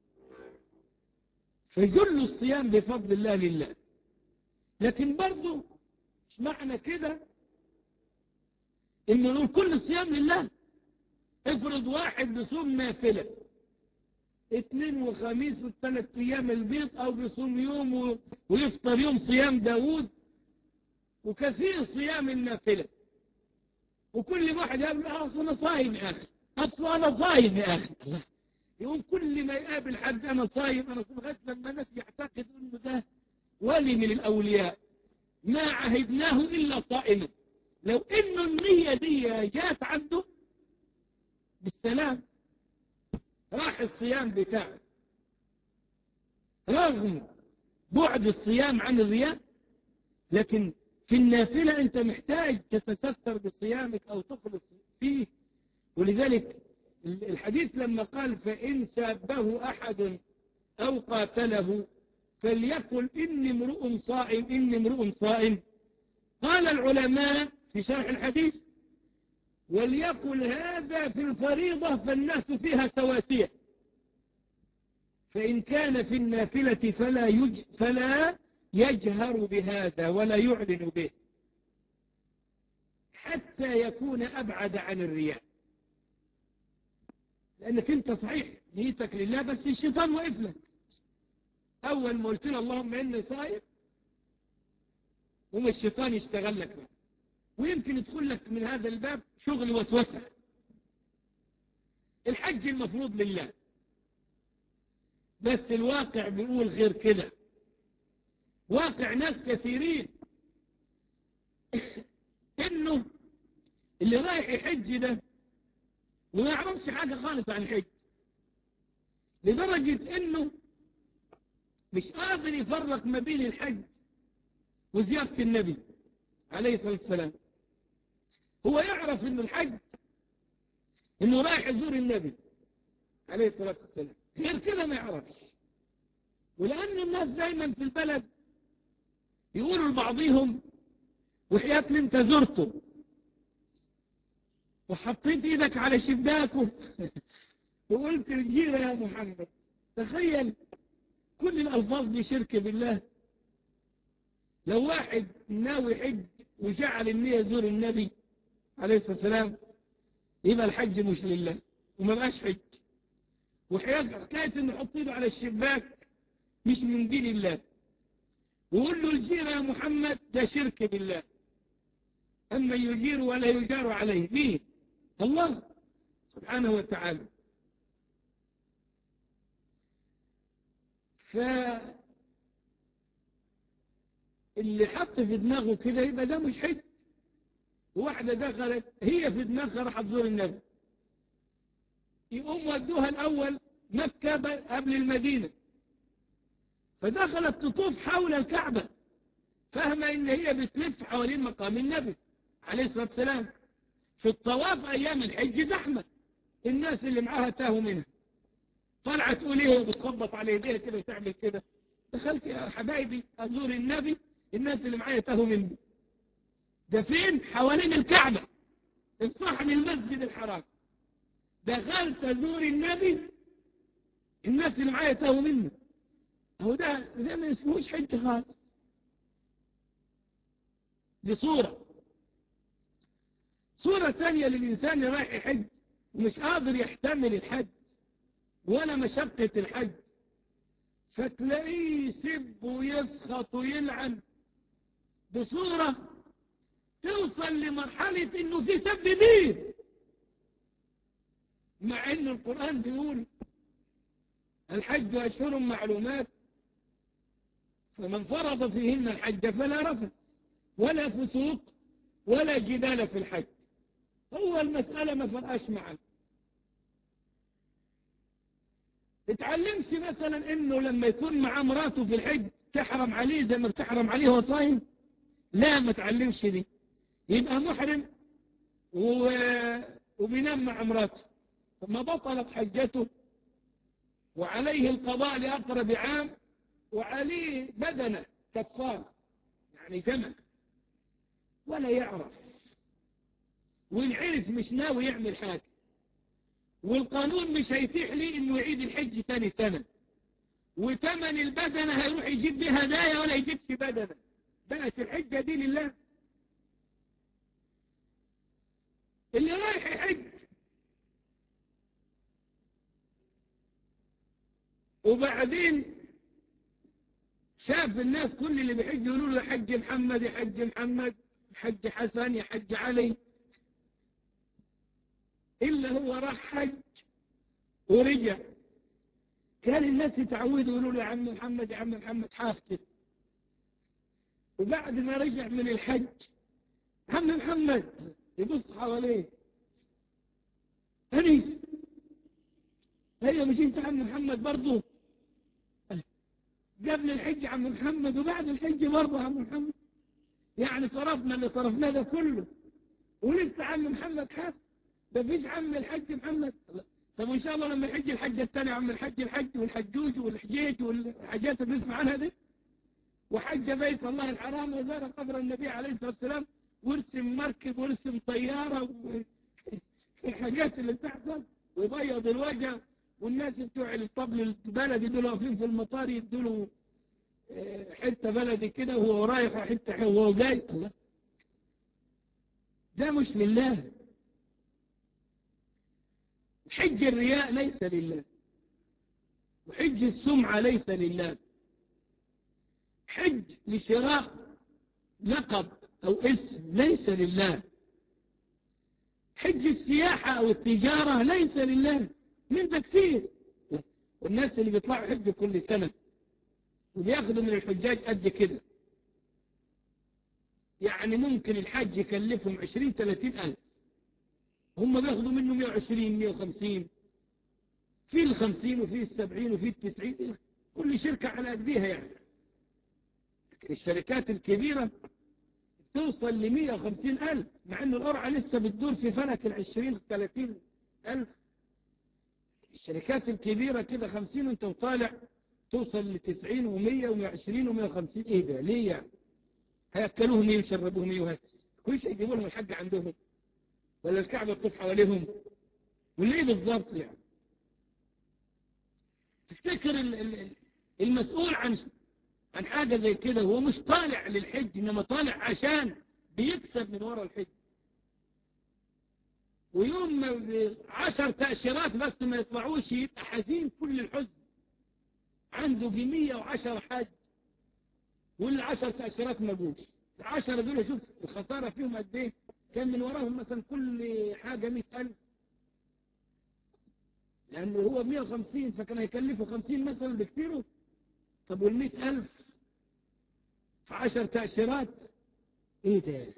فجل الصيام بفضل الله لله لكن برضه مش معنى كده إنه نقول كل الصيام لله افرض واحد بصوم نافله اثنين وخميس والثلاث ايام البيض او بيصوم يوم و... ويفطر يوم صيام داود وكثير صيام النافلة وكل واحد يقول اصل انا صايم يا اخي اصل انا صايم يا اخي الله يقوم كل ما يقابل حد أنا صايم أنا صايم لغاية لما الناس يعتقد إنه ده ولي من الأولياء ما عهدناه إلا صائما لو إنه النية دي جات عنده بالسلام راح الصيام بتاعه رغم بعد الصيام عن الرياء لكن في النافلة أنت محتاج تتستر بصيامك أو تخلص فيه ولذلك الحديث لما قال فإن سابه أحد أو قاتله فليقل إني امرؤ صائم إني امرؤ صائم قال العلماء في شرح الحديث وليقل هذا في الفريضة فالناس فيها سواسية فإن كان في النافلة فلا, يج فلا يجهر بهذا ولا يعلن به حتى يكون أبعد عن الرياء لأنك أنت صحيح نيتك لله بس الشيطان وقف لك أول ما قلت له اللهم إني صائم هم الشيطان يشتغل لك بقى ويمكن يدخل لك من هذا الباب شغل وسوسة الحج المفروض لله بس الواقع بيقول غير كده واقع ناس كثيرين انه اللي رايح يحج ده وما يعرفش حاجة خالص عن الحج لدرجة انه مش قادر يفرق ما بين الحج وزيارة النبي عليه الصلاة والسلام هو يعرف انه الحج انه رايح يزور النبي عليه الصلاة والسلام غير كده ما يعرفش ولأن الناس دايما في البلد يقولوا لبعضهم وحياة اللي انت زرته وحطيت ايدك على شباكه وقلت الجيرة يا محمد تخيل كل الألفاظ دي شرك بالله لو واحد ناوي حج وجعل النية يزور النبي عليه الصلاة والسلام يبقى الحج مش لله وما بقاش حج وحكاية انه يحط ايده على الشباك مش من دين الله وقول له الجير يا محمد ده شرك بالله أما يجير ولا يجار عليه مين الله سبحانه وتعالى ف اللي حط في دماغه كده يبقى ده مش حج واحدة دخلت هي في دماغها راح تزور النبي يقوم ودوها الأول مكة قبل المدينة فدخلت تطوف حول الكعبة فاهمة ان هي بتلف حوالين مقام النبي عليه الصلاة والسلام في الطواف ايام الحج زحمة الناس اللي معاها تاهوا منها طلعت تقول ايه بتخبط على يديها كده وتعمل كده دخلت يا حبايبي ازور النبي الناس اللي معايا تاهوا مني ده فين حوالين الكعبة الصحن المسجد الحرام دخلت ازور النبي الناس اللي معايا تاهوا منه هو ده ده ما اسمهوش حج خالص دي صورة صورة ثانية للإنسان اللي رايح يحج ومش قادر يحتمل الحج ولا مشقة الحج فتلاقيه يسب ويسخط ويلعن بصورة توصل لمرحلة انه في سب دين مع ان القرآن بيقول الحج أشهر معلومات فمن فرض فيهن الحج فلا رفث ولا فسوق ولا جدال في الحج هو المسألة ما فرقاش معه اتعلمش مثلا انه لما يكون مع مراته في الحج تحرم عليه زي ما بتحرم عليه هو صايم لا ما تعلمش دي يبقى محرم و... وبينام مع مراته ثم بطلت حجته وعليه القضاء لأقرب عام وعليه بدنة كفارة يعني ثمن ولا يعرف وإن عرف مش ناوي يعمل حاجة والقانون مش هيتيح لي انه يعيد الحج تاني سنة وثمن البدنة هيروح يجيب بها هدايا ولا يجيبش بدنة بقت الحجة دي لله اللي رايح يحج وبعدين شاف الناس كل اللي بيحج يقولوا له حج محمد يا حج محمد حج حسن يا حج علي إلا هو راح حج ورجع كان الناس يتعودوا يقولوا له يا عم محمد يا عم محمد حافتك وبعد ما رجع من الحج عم محمد يبص حواليه أنيس هي مش انت عم محمد برضه قبل الحج عم محمد وبعد الحج برضه عم محمد يعني صرفنا اللي صرفناه ده كله ولسه عم محمد حاف ده فيش عم الحج محمد طب وان شاء الله لما يحج الحجة الثانية عم الحج الحج والحجوج والحجيج والحاجات اللي بنسمع عنها دي وحج بيت الله الحرام وزار قبر النبي عليه الصلاة والسلام وارسم مركب وارسم طيارة والحاجات اللي بتحصل ويبيض الوجه والناس بتوع الطبل البلدي دول واقفين في المطار يدوا له حته بلدي كده وهو رايح حته وهو جاي الله ده مش لله حج الرياء ليس لله وحج السمعة ليس لله حج لشراء لقب أو اسم ليس لله حج السياحة أو التجارة ليس لله من ده كثير والناس اللي بيطلعوا حج كل سنة وبياخدوا من الحجاج قد كده يعني ممكن الحج يكلفهم عشرين ثلاثين ألف هم بياخدوا منه مئة وعشرين مئة وخمسين في الخمسين وفي السبعين وفي التسعين كل شركة على قديها يعني لكن الشركات الكبيرة توصل لمئة وخمسين ألف مع أن القرعة لسه بتدور في فلك العشرين ثلاثين ألف الشركات الكبيرة كده خمسين وانت وطالع توصل لتسعين ومية ومية وعشرين ومية وخمسين ايه ده ليه يعني هيأكلوهم ايه ويشربوهم ايه وهات كل شيء يجيبوا لهم الحج عندهم ولا الكعبة تطوف حواليهم ولا ايه بالظبط يعني تفتكر المسؤول عن عن حاجة زي كده هو مش طالع للحج انما طالع عشان بيكسب من ورا الحج ويوم ما عشر تأشيرات بس ما يطلعوش يبقى حزين كل الحزن عنده بمية وعشر حاج واللي عشر تأشيرات ما جوش العشرة دول شوف الخسارة فيهم قد ايه كان من وراهم مثلا كل حاجة مئة ألف لأنه هو مئة وخمسين فكان هيكلفه خمسين مثلا بكثيره طب والمئة ألف في عشر تأشيرات ايه ده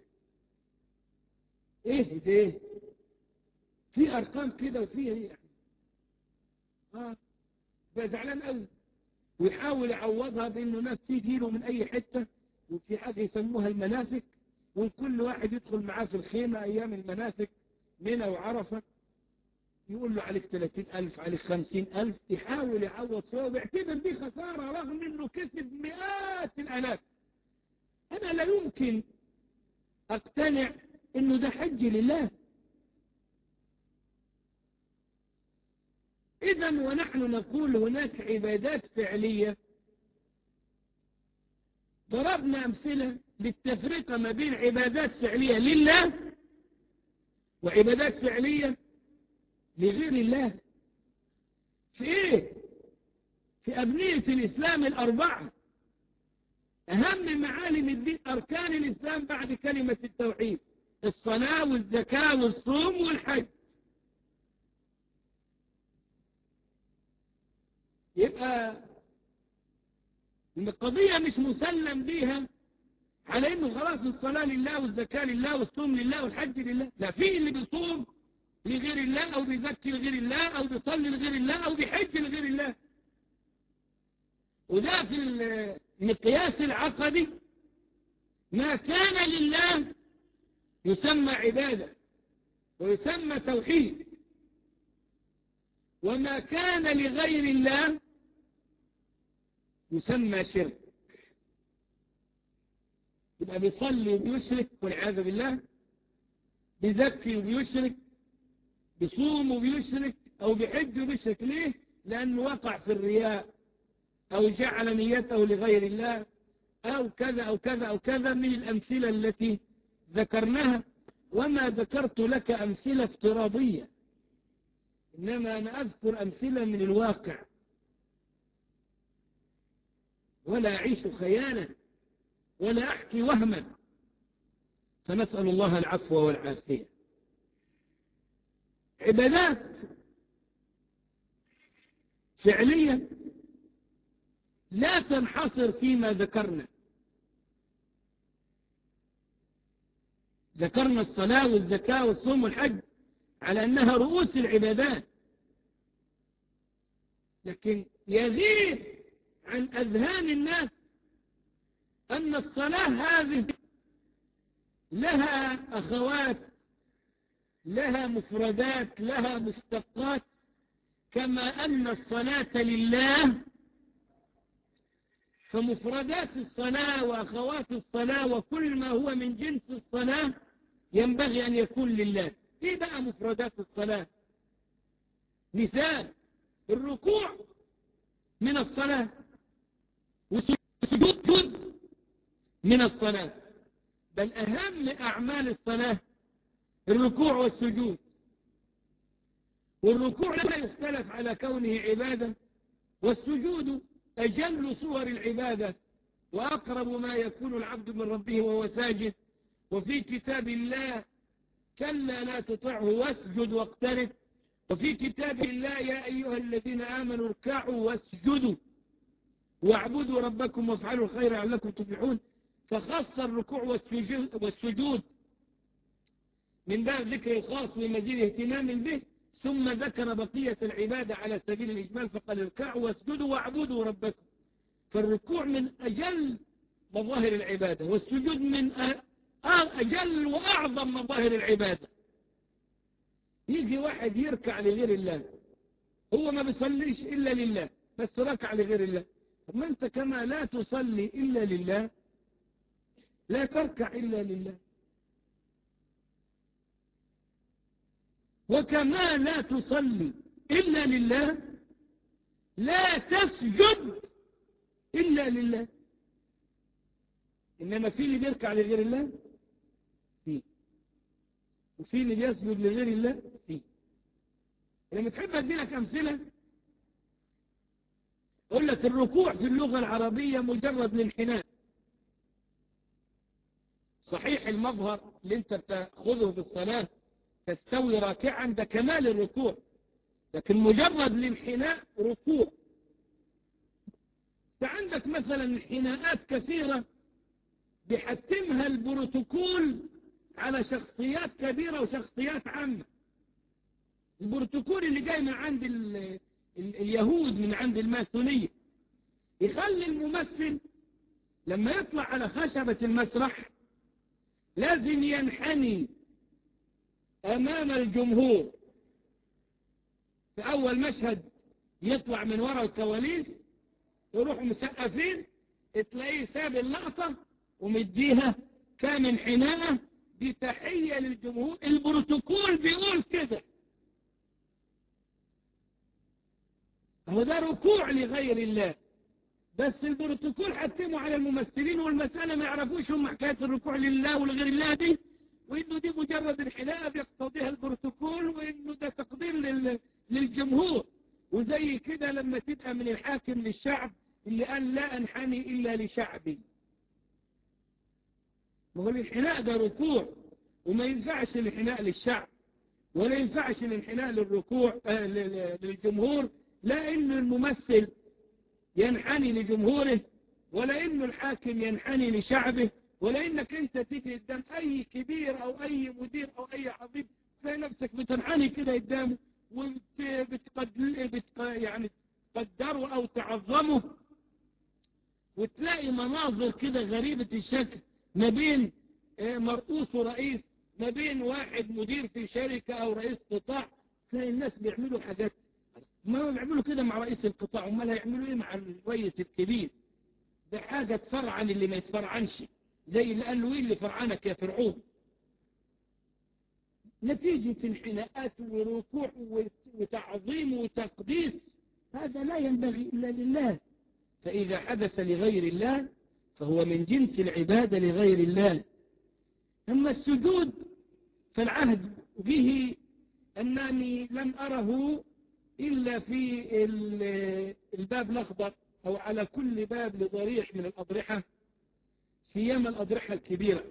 ايه ده في ارقام كده وفي يعني اه بقى زعلان قوي ويحاول يعوضها بانه ناس تيجي له من اي حته وفي حاجه يسموها المناسك وكل واحد يدخل معاه في الخيمه ايام المناسك منى وعرفه يقول له عليك 30000 عليك 50000 يحاول يعوض شويه ويعتبر دي خساره رغم انه كسب مئات الالاف انا لا يمكن اقتنع انه ده حج لله إذا ونحن نقول هناك عبادات فعلية ضربنا أمثلة للتفرقة ما بين عبادات فعلية لله وعبادات فعلية لغير الله في إيه؟ في أبنية الإسلام الأربعة أهم معالم الدين أركان الإسلام بعد كلمة التوحيد الصلاة والزكاة والصوم والحج يبقى القضية مش مسلم بيها على انه خلاص الصلاة لله والزكاة لله والصوم لله والحج لله لا في اللي بيصوم لغير الله او بيزكي لغير الله او بيصلي لغير الله او بيحج لغير الله وده في المقياس العقدي ما كان لله يسمى عبادة ويسمى توحيد وما كان لغير الله يسمى شرك يبقى بيصلي وبيشرك والعياذ بالله بيزكي وبيشرك بيصوم وبيشرك أو بيحج وبيشرك ليه؟ لأنه وقع في الرياء أو جعل نيته لغير الله أو كذا أو كذا أو كذا من الأمثلة التي ذكرناها وما ذكرت لك أمثلة افتراضية إنما أنا أذكر أمثلة من الواقع ولا أعيش خيالا ولا أحكي وهما فنسأل الله العفو والعافية عبادات فعليا لا تنحصر فيما ذكرنا ذكرنا الصلاة والزكاة والصوم والحج على أنها رؤوس العبادات لكن يزيد عن أذهان الناس أن الصلاة هذه لها أخوات لها مفردات لها مشتقات كما أن الصلاة لله فمفردات الصلاة وأخوات الصلاة وكل ما هو من جنس الصلاة ينبغي أن يكون لله إيه بقى مفردات الصلاة مثال الركوع من الصلاة والسجود من الصلاة بل أهم أعمال الصلاة الركوع والسجود والركوع لا يختلف على كونه عبادة والسجود أجل صور العبادة وأقرب ما يكون العبد من ربه وهو ساجد وفي كتاب الله كلا لا تطعه واسجد واقترب وفي كتاب الله يا أيها الذين آمنوا اركعوا واسجدوا واعبدوا ربكم وافعلوا الخير لعلكم تفلحون فخص الركوع والسجود من باب ذكر الخاص لمزيد اهتمام به ثم ذكر بقية العبادة على سبيل الإجمال فقال اركعوا واسجدوا واعبدوا ربكم فالركوع من أجل مظاهر العبادة والسجود من أجل وأعظم مظاهر العبادة يجي واحد يركع لغير الله هو ما بيصليش إلا لله بس ركع لغير الله ما أنت كما لا تصلي إلا لله لا تركع إلا لله وكما لا تصلي إلا لله لا تسجد إلا لله إنما في اللي بيركع لغير الله في وفي اللي بيسجد لغير الله في لما تحب أدي لك أمثلة أقول لك الركوع في اللغة العربية مجرد الانحناء صحيح المظهر اللي انت بتاخذه في الصلاة تستوي راكعا ده كمال الركوع لكن مجرد الانحناء ركوع عندك مثلا انحناءات كثيرة بيحتمها البروتوكول على شخصيات كبيرة وشخصيات عامة البروتوكول اللي جاي من عند ال ال اليهود من عند الماثونية يخلي الممثل لما يطلع على خشبة المسرح لازم ينحني أمام الجمهور في أول مشهد يطلع من وراء الكواليس يروحوا مسقفين تلاقيه ساب اللقطة ومديها كام انحناء دي تحية للجمهور البروتوكول بيقول كده هو ده ركوع لغير الله بس البروتوكول حتموا على الممثلين والمسألة ما يعرفوش هم حكاية الركوع لله ولغير الله دي وإنه دي مجرد انحناء بيقتضيها البروتوكول وإنه ده تقدير لل... للجمهور وزي كده لما تبقى من الحاكم للشعب اللي قال لا أنحني إلا لشعبي ما هو الانحناء ده ركوع وما ينفعش الانحناء للشعب ولا ينفعش الانحناء للركوع آه للجمهور لا إنه الممثل ينحني لجمهوره ولا إنه الحاكم ينحني لشعبه ولا إنك أنت تيجي قدام أي كبير أو أي مدير أو أي عظيم تلاقي نفسك بتنحني كده قدامه وبتقدر بتق... يعني تقدره أو تعظمه وتلاقي مناظر كده غريبة الشكل ما بين مرؤوس ورئيس ما بين واحد مدير في شركة أو رئيس قطاع تلاقي الناس بيعملوا حاجات ما بيعملوا كده مع رئيس القطاع امال هيعملوا ايه مع الرئيس الكبير ده حاجة تفرعن اللي ما يتفرعنش زي اللي قال له ايه اللي فرعنك يا فرعون نتيجة انحناءات وركوع وتعظيم وتقديس هذا لا ينبغي إلا لله فإذا حدث لغير الله فهو من جنس العبادة لغير الله أما السجود فالعهد به أنني لم أره إلا في الباب الأخضر أو على كل باب لضريح من الأضرحة سيما الأضرحة الكبيرة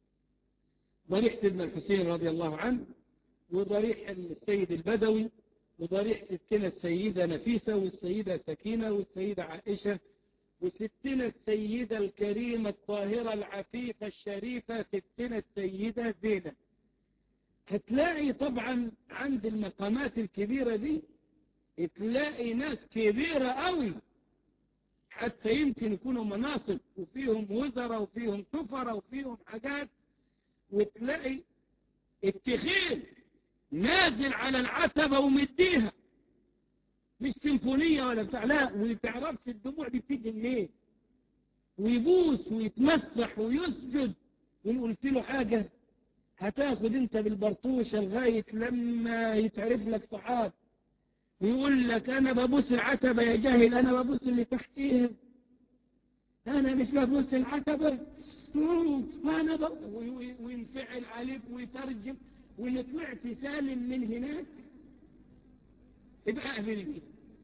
ضريح سيدنا الحسين رضي الله عنه وضريح السيد البدوي وضريح ستنا السيدة نفيسة والسيدة سكينة والسيدة عائشة وستنا السيدة الكريمة الطاهرة العفيفة الشريفة ستنا السيدة زينب هتلاقي طبعا عند المقامات الكبيرة دي تلاقي ناس كبيرة قوي حتى يمكن يكونوا مناصب وفيهم وزراء وفيهم كفرة وفيهم حاجات وتلاقي التخيل نازل على العتبة ومديها مش سيمفونية ولا بتاع لا ويتعرفش الدموع دي بتيجي منين ويبوس ويتمسح ويسجد وإن قلت له حاجة هتاخد انت بالبرطوشة لغاية لما يتعرف لك صحاب ويقول لك انا ببوس العتبة يا جاهل انا ببوس اللي تحتيها انا مش ببوس العتبة انا ب... وينفعل عليك ويترجم واللي طلعت سالم من هناك ابقى اقبل بيه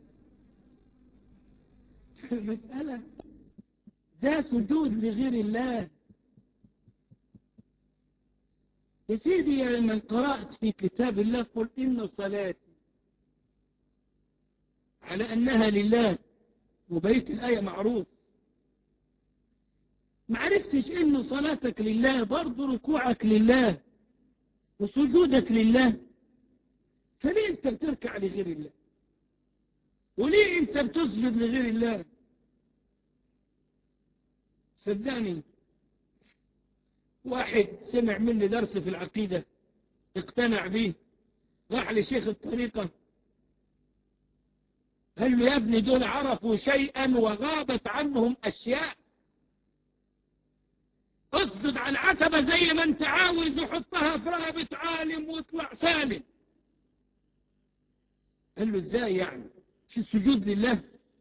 المسألة ده سجود لغير الله يا سيدي يا من قرأت في كتاب الله قل إن صلاتي على أنها لله وبيت الآية معروف ما عرفتش إنه صلاتك لله برضه ركوعك لله وسجودك لله فليه أنت بتركع لغير الله وليه أنت بتسجد لغير الله صدقني واحد سمع مني درس في العقيدة اقتنع به راح لشيخ الطريقة قال له يا ابني دول عرفوا شيئا وغابت عنهم أشياء اسجد على العتبة زي ما انت عاوز وحطها في رقبة عالم واطلع سالم قال له ازاي يعني شو السجود لله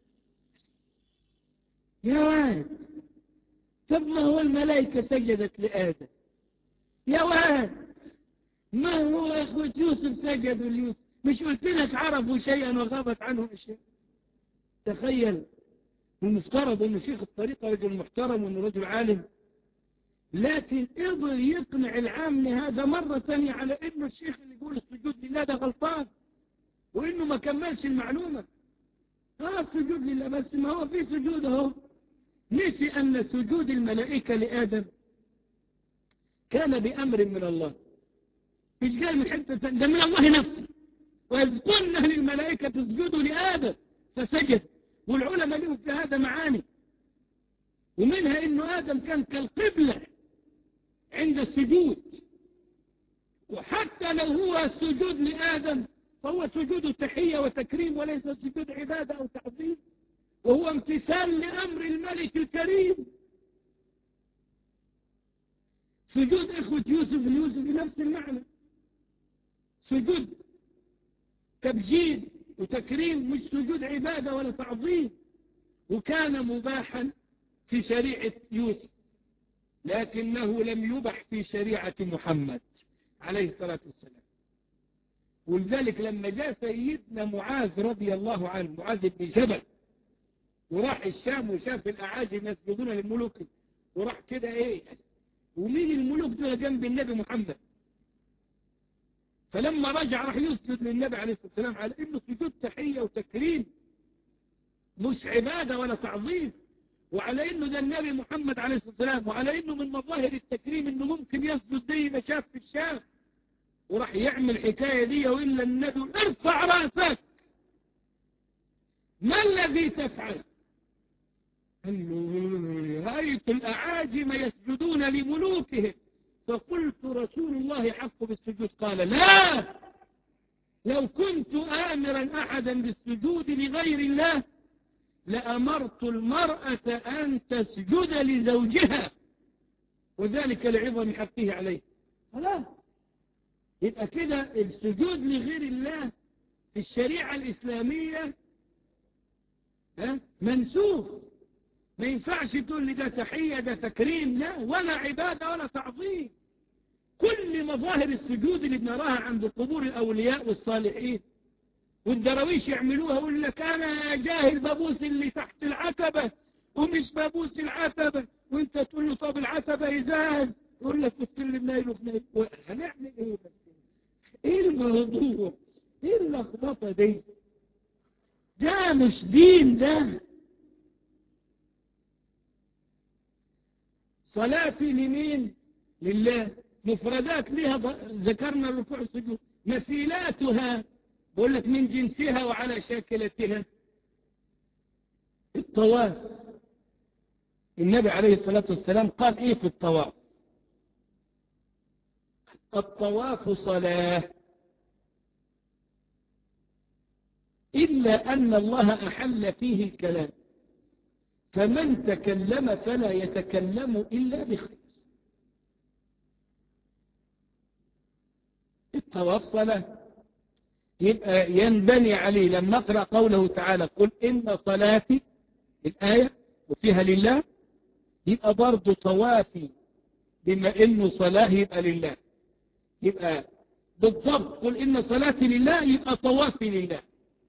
يا واد طب ما هو الملائكة سجدت لآدم يا واد ما هو إخوة يوسف سجدوا ليوسف مش قلت لك عرفوا شيئا وغابت عنهم أشياء تخيل المفترض أنه شيخ الطريقة رجل محترم وأنه رجل عالم لكن قدر يقنع العام هذا مرة ثانية على أنه الشيخ اللي يقول السجود لله ده غلطان وأنه ما كملش المعلومة اه السجود لله بس ما هو في سجود اهو نسي أن سجود الملائكة لآدم كان بأمر من الله مش قال من حتة ده من الله نفسه وإذ قلنا للملائكة تسجدوا لآدم فسجد والعلماء لهم في هذا معاني ومنها إنه آدم كان كالقبلة عند السجود وحتى لو هو السجود لآدم فهو سجود تحية وتكريم وليس سجود عبادة أو تعظيم وهو امتثال لأمر الملك الكريم سجود إخوة يوسف ليوسف بنفس المعنى سجود تبجيل وتكريم مش سجود عبادة ولا تعظيم وكان مباحا في شريعة يوسف لكنه لم يبح في شريعة محمد عليه الصلاة والسلام ولذلك لما جاء سيدنا معاذ رضي الله عنه معاذ بن جبل وراح الشام وشاف الأعاجم يسجدون للملوك وراح كده ايه ومين الملوك دول جنب النبي محمد فلما رجع راح يسجد للنبي عليه الصلاة والسلام على انه سجود تحية وتكريم مش عبادة ولا تعظيم وعلى انه ده النبي محمد عليه الصلاة والسلام وعلى انه من مظاهر التكريم انه ممكن يسجد زي ما شاف في الشام وراح يعمل الحكاية دي وإلا النبي ارفع رأسك ما الذي تفعل قال له رأيت الأعاجم يسجدون لملوكهم فقلت رسول الله حق بالسجود قال لا لو كنت آمرا أحدا بالسجود لغير الله لأمرت المرأة أن تسجد لزوجها وذلك لعظم حقه عليه خلاص يبقى كده السجود لغير الله في الشريعة الإسلامية ها منسوخ ما ينفعش تقول لي ده تحية ده تكريم لا ولا عبادة ولا تعظيم كل مظاهر السجود اللي بنراها عند قبور الأولياء والصالحين والدراويش يعملوها يقول لك أنا جاهل ببوس اللي تحت العتبة ومش ببوس العتبة وانت تقول له طب العتبة إزاز يقول لك والسلم نايل وفي نايل هنعمل ايه بس ايه الموضوع ايه اللخبطة دي ده مش دين ده صلاتي لمين لله مفردات لها ذكرنا الركوع والسجود مثيلاتها بقول لك من جنسها وعلى شاكلتها الطواف النبي عليه الصلاة والسلام قال ايه في الطواف الطواف صلاة إلا أن الله أحل فيه الكلام فمن تكلم فلا يتكلم إلا بخير الطواف صلاة يبقى ينبني عليه لما نقرأ قوله تعالى قل إن صلاتي الآية وفيها لله يبقى برضه طوافي بما إنه صلاة يبقى لله يبقى بالضبط قل إن صلاتي لله يبقى طوافي لله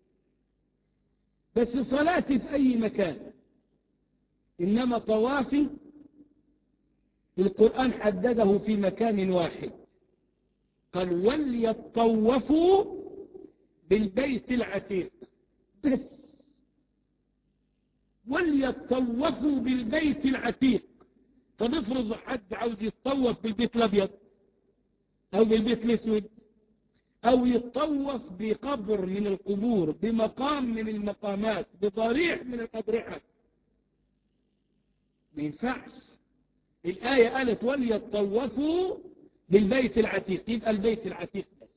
بس صلاتي في أي مكان إنما طوافي القرآن حدده في مكان واحد قال وليطوفوا بالبيت العتيق بس وليطوفوا بالبيت العتيق طب افرض حد عاوز يتطوف بالبيت الابيض او بالبيت الاسود او يتطوف بقبر من القبور بمقام من المقامات بضريح من الاضرحه ما ينفعش الايه قالت وليطوفوا بالبيت العتيق يبقى البيت العتيق بس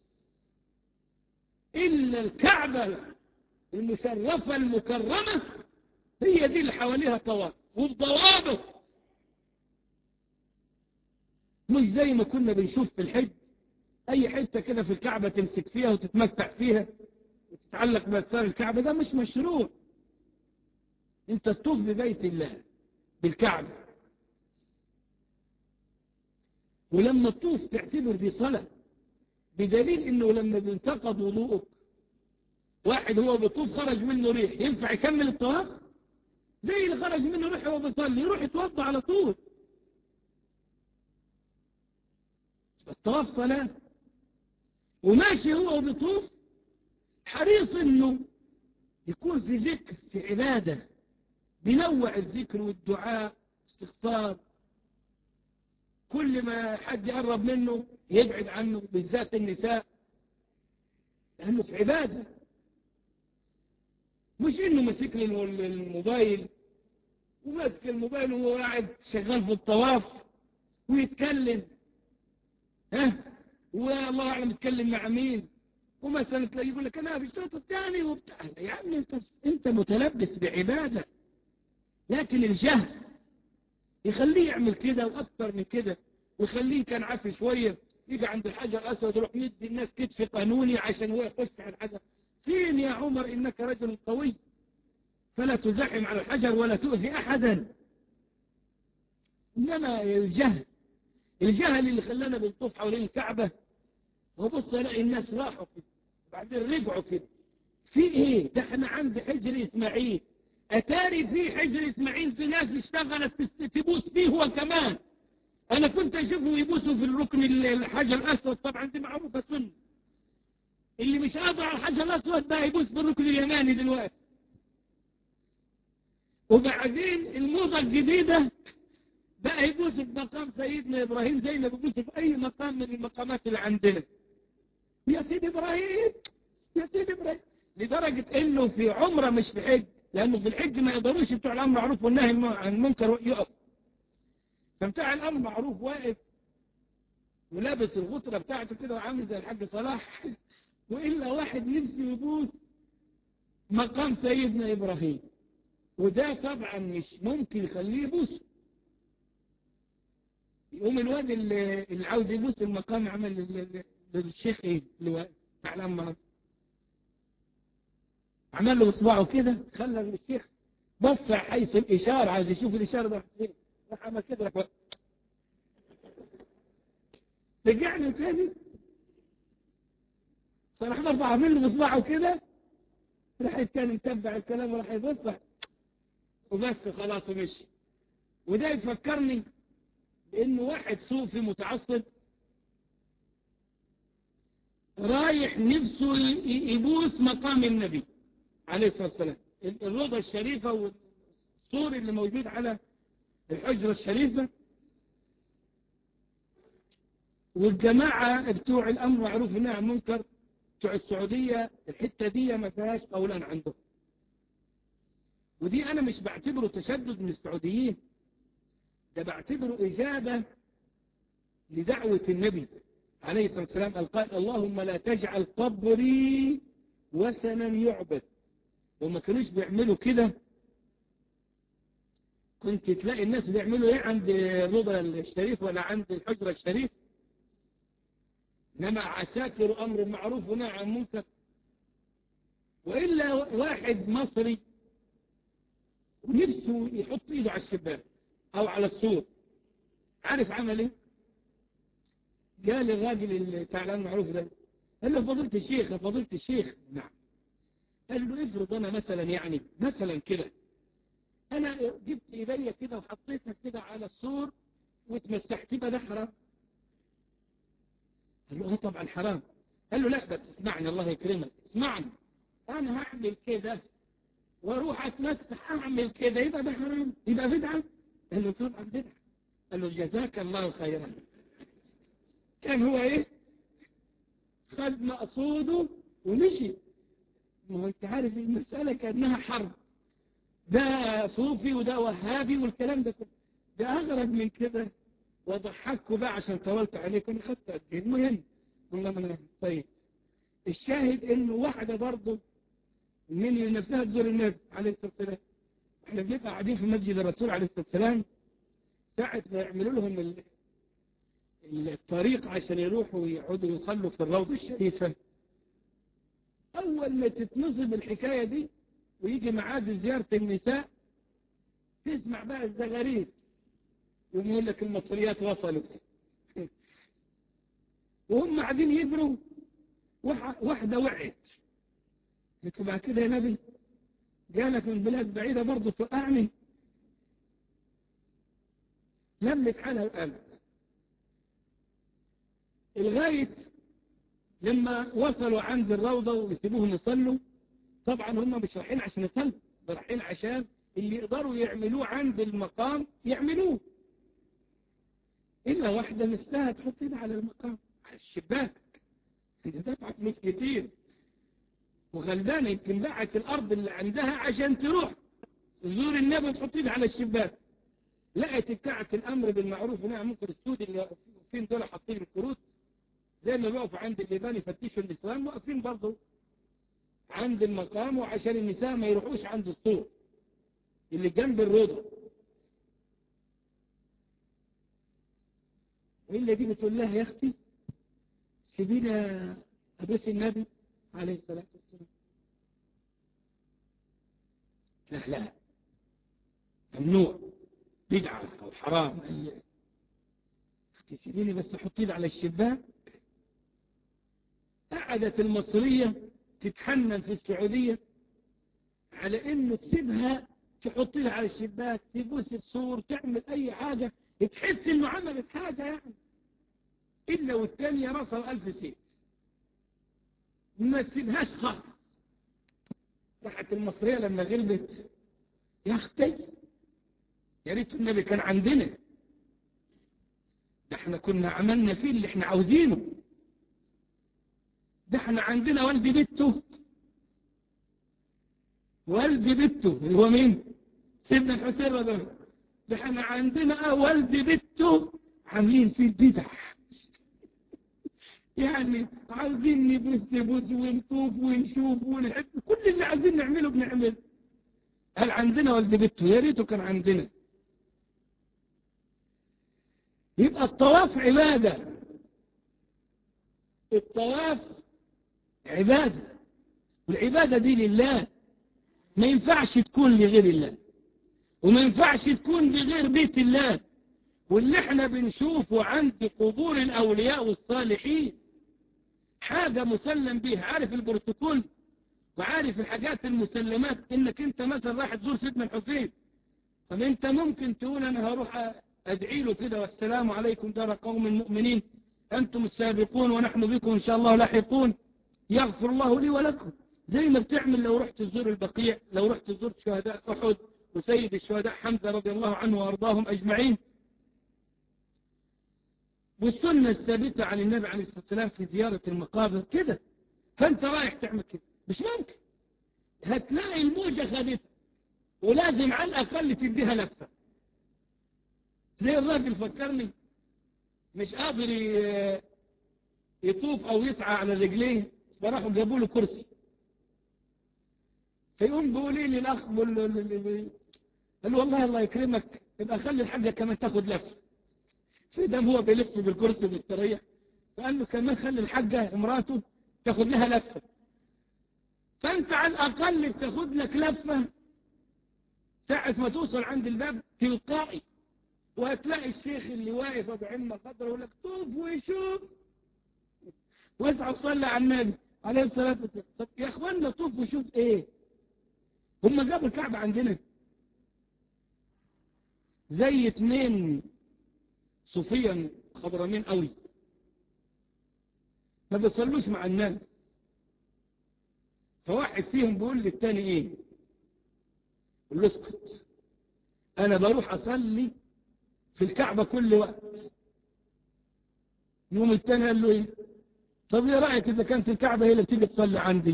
الا الكعبه المشرفه المكرمه هي دي اللي حواليها طواف والضوابط مش زي ما كنا بنشوف في الحج اي حتة كده في الكعبة تمسك فيها وتتمسح فيها وتتعلق بأسار الكعبة ده مش مشروع انت تطوف ببيت الله بالكعبة ولما تطوف تعتبر دي صلاة بدليل انه لما بينتقد وضوءك واحد هو بيطوف خرج منه ريح ينفع يكمل الطواف زي اللي خرج منه ريح وهو بيصلي يروح يتوضا على طول الطواف صلاة وماشي هو وبيطوف حريص انه يكون في ذكر في عبادة بينوع الذكر والدعاء استغفار كل ما حد يقرب منه يبعد عنه بالذات النساء لأنه في عبادة مش انه ماسك له الموبايل وماسك الموبايل وهو قاعد شغال في الطواف ويتكلم ها والله اعلم يتكلم مع مين ومثلا تلاقيه يقول لك انا في الشوط الثاني وبتاع يا عم انت انت متلبس بعباده لكن الجهل يخليه يعمل كده واكثر من كده ويخليه كان عافي شويه يجي عند الحجر الاسود يروح يدي الناس كتف قانوني عشان هو يخش على الحجر فين يا عمر انك رجل قوي فلا تزحم على الحجر ولا تؤذي احدا انما الجهل الجهل اللي خلانا بنطوف حوالين الكعبة وبص الاقي الناس راحوا كده وبعدين رجعوا كده في ايه ده احنا عند حجر اسماعيل اتاري في حجر اسماعيل في ناس اشتغلت تبوس فيه هو كمان انا كنت اشوفه يبوسوا في الركن الحجر الاسود طبعا دي معروفة سنة اللي مش قادر على الحجر الاسود بقى يبوس في الركن اليماني دلوقتي وبعدين الموضة الجديدة بقى يبوس في مقام سيدنا إبراهيم زي ما بيبوس في أي مقام من المقامات اللي عندنا يا سيدي إبراهيم يا سيدي إبراهيم لدرجة إنه في عمرة مش في حج لأنه في الحج ما يقدروش بتوع الأمر معروف والنهي عن المنكر يقف فبتاع الأمر معروف واقف ولابس الغطرة بتاعته كده وعامل زي الحاج صلاح وإلا واحد نفسه يبوس مقام سيدنا إبراهيم وده طبعا مش ممكن يخليه يبوسه يقوم الواد اللي, اللي عاوز يبوس المقام عمل للشيخ ايه اللي هو بتاع الامر عمل له اصبعه كده خلى الشيخ بص حيث الاشاره عايز يشوف الاشاره ده فين راح عمل كده راح رجعنا تاني فراح برضه عامل له اصبعه كده راح التاني متبع الكلام وراح يبص وبس خلاص ومشي وده يفكرني بانه واحد صوفي متعصب رايح نفسه يبوس مقام النبي عليه الصلاة والسلام الروضة الشريفة والسور اللي موجود على الحجرة الشريفة والجماعة بتوع الأمر معروف والنهي عن المنكر بتوع السعودية الحتة دي ما فيهاش قولان عندهم ودي أنا مش بعتبره تشدد من السعوديين ده بعتبره إجابة لدعوة النبي عليه الصلاة والسلام قال اللهم لا تجعل قبري وثنا يعبد وما كانوش بيعملوا كده كنت تلاقي الناس بيعملوا ايه عند الرضا الشريف ولا عند الحجرة الشريف انما عساكر امر معروف ونهي عن منكر والا واحد مصري ونفسه يحط ايده على الشباك او على السور عارف عمل ايه قال الراجل بتاع الامر المعروف ده قال له فضيله الشيخ يا فضيله الشيخ نعم قال له افرض انا مثلا يعني مثلا كده انا جبت ايديا كده وحطيتها كده على السور واتمسحت بها ده حرام قال له اه طبعا حرام قال له لا بس اسمعني الله يكرمك اسمعني انا هعمل كده واروح اتمسح اعمل كده يبقى ده حرام يبقى بدعه قال له طبعا بدعه قال له جزاك الله خيرا كان هو ايه خد مقصوده ومشي ما هو انت عارف المسألة كأنها حرب ده صوفي وده وهابي والكلام ده كله ده أغرب من كده وضحكوا بقى عشان طولت عليكم خدت قد ايه المهم والله من طيب الشاهد انه واحدة برضه من اللي نفسها تزور النبي عليه الصلاة والسلام احنا بنبقى قاعدين في مسجد الرسول عليه الصلاة والسلام ساعة ما يعملوا لهم الطريق عشان يروحوا ويقعدوا يصلوا في الروضة الشريفة أول ما تتنصب الحكاية دي ويجي معاد زيارة النساء تسمع بقى الزغاريد يقول لك المصريات وصلوا وهم قاعدين يجروا واحدة وقعت قلت بعد كده يا نبي جالك من بلاد بعيدة برضه توقعني لمت حالها وقامت الغاية لما وصلوا عند الروضة ويسيبوهم يصلوا طبعا هم مش رايحين عشان يصلوا ده رايحين عشان اللي يقدروا يعملوه عند المقام يعملوه إلا واحدة نفسها تحط ايدها على المقام على الشباك انت دافعة فلوس كتير وغلبانة يمكن باعت الأرض اللي عندها عشان تروح تزور النبي وتحط ايدها على الشباك لقت بتاعة الأمر بالمعروف ونعم منكر السود اللي واقفين دول حاطين الكروت زي ما بيقفوا عند اللبان يفتشوا النسوان واقفين برضه عند المقام وعشان النساء ما يروحوش عند السور اللي جنب الروضة وإلا دي بتقول لها يا أختي سيبينا أبوس النبي عليه الصلاة والسلام لا لا ممنوع بدعة أو حرام أختي سيبيني بس حطي على الشباك قعدت المصرية تتحنن في السعودية على انه تسيبها تحط لها على الشباك تبوس السور تعمل اي حاجة تحس انه عملت حاجة يعني الا والتانية راسها الف سيف ما تسيبهاش خالص راحت المصرية لما غلبت يا اختي يا ريت النبي كان عندنا ده احنا كنا عملنا فيه اللي احنا عاوزينه ده احنا عندنا والد بنته والد بنته اللي هو مين سيدنا الحسين رضي الله ده احنا عندنا والد بنته عاملين فيه البدع يعني عاوزين نبوس نبوس ونطوف ونشوف ونحب كل اللي عايزين نعمله بنعمله هل عندنا والد بنته يا ريته كان عندنا يبقى الطواف عبادة الطواف عبادة والعبادة دي لله ما ينفعش تكون لغير الله وما ينفعش تكون بغير بيت الله واللي احنا بنشوفه عند قبور الأولياء والصالحين حاجة مسلم بيها عارف البروتوكول وعارف الحاجات المسلمات انك انت مثلا راح تزور سيدنا الحسين طب انت ممكن تقول انا هروح ادعي له كده والسلام عليكم دار قوم المؤمنين أنتم السابقون ونحن بكم إن شاء الله لاحقون يغفر الله لي ولكم زي ما بتعمل لو رحت تزور البقيع لو رحت تزور شهداء أحد وسيد الشهداء حمزة رضي الله عنه وأرضاهم أجمعين والسنة الثابتة عن النبي عليه الصلاة والسلام في زيارة المقابر كده فأنت رايح تعمل كده مش ممكن هتلاقي الموجة خدتها ولازم على الأقل تديها لفة زي الراجل فكرني مش قادر يطوف أو يسعى على رجليه فراحوا جابوا له كرسي فيقوم بيقول لي للأخ قال له والله الله يكرمك يبقى خلي الحاجة كمان تاخد لفة في دم هو بيلف بالكرسي مستريح فقال له كمان خلي الحاجة امراته تاخد لها لفة فانت على الأقل بتاخد لك لفة ساعة ما توصل عند الباب تلقائي وهتلاقي الشيخ اللي واقف ابو عمة خضرا يقول لك طوف ويشوف واسعى وصلي على النبي عليه الصلاة والسلام طب يا اخوانا طوف وشوف ايه هم جابوا الكعبة عندنا زي اتنين صوفيا خضرانين قوي ما بيصلوش مع الناس فواحد فيهم بيقول للتاني ايه قول له اسكت انا بروح اصلي في الكعبة كل وقت يوم التاني قال له ايه طب ايه رأيك اذا كانت الكعبة هي اللي بتيجي تصلي عندي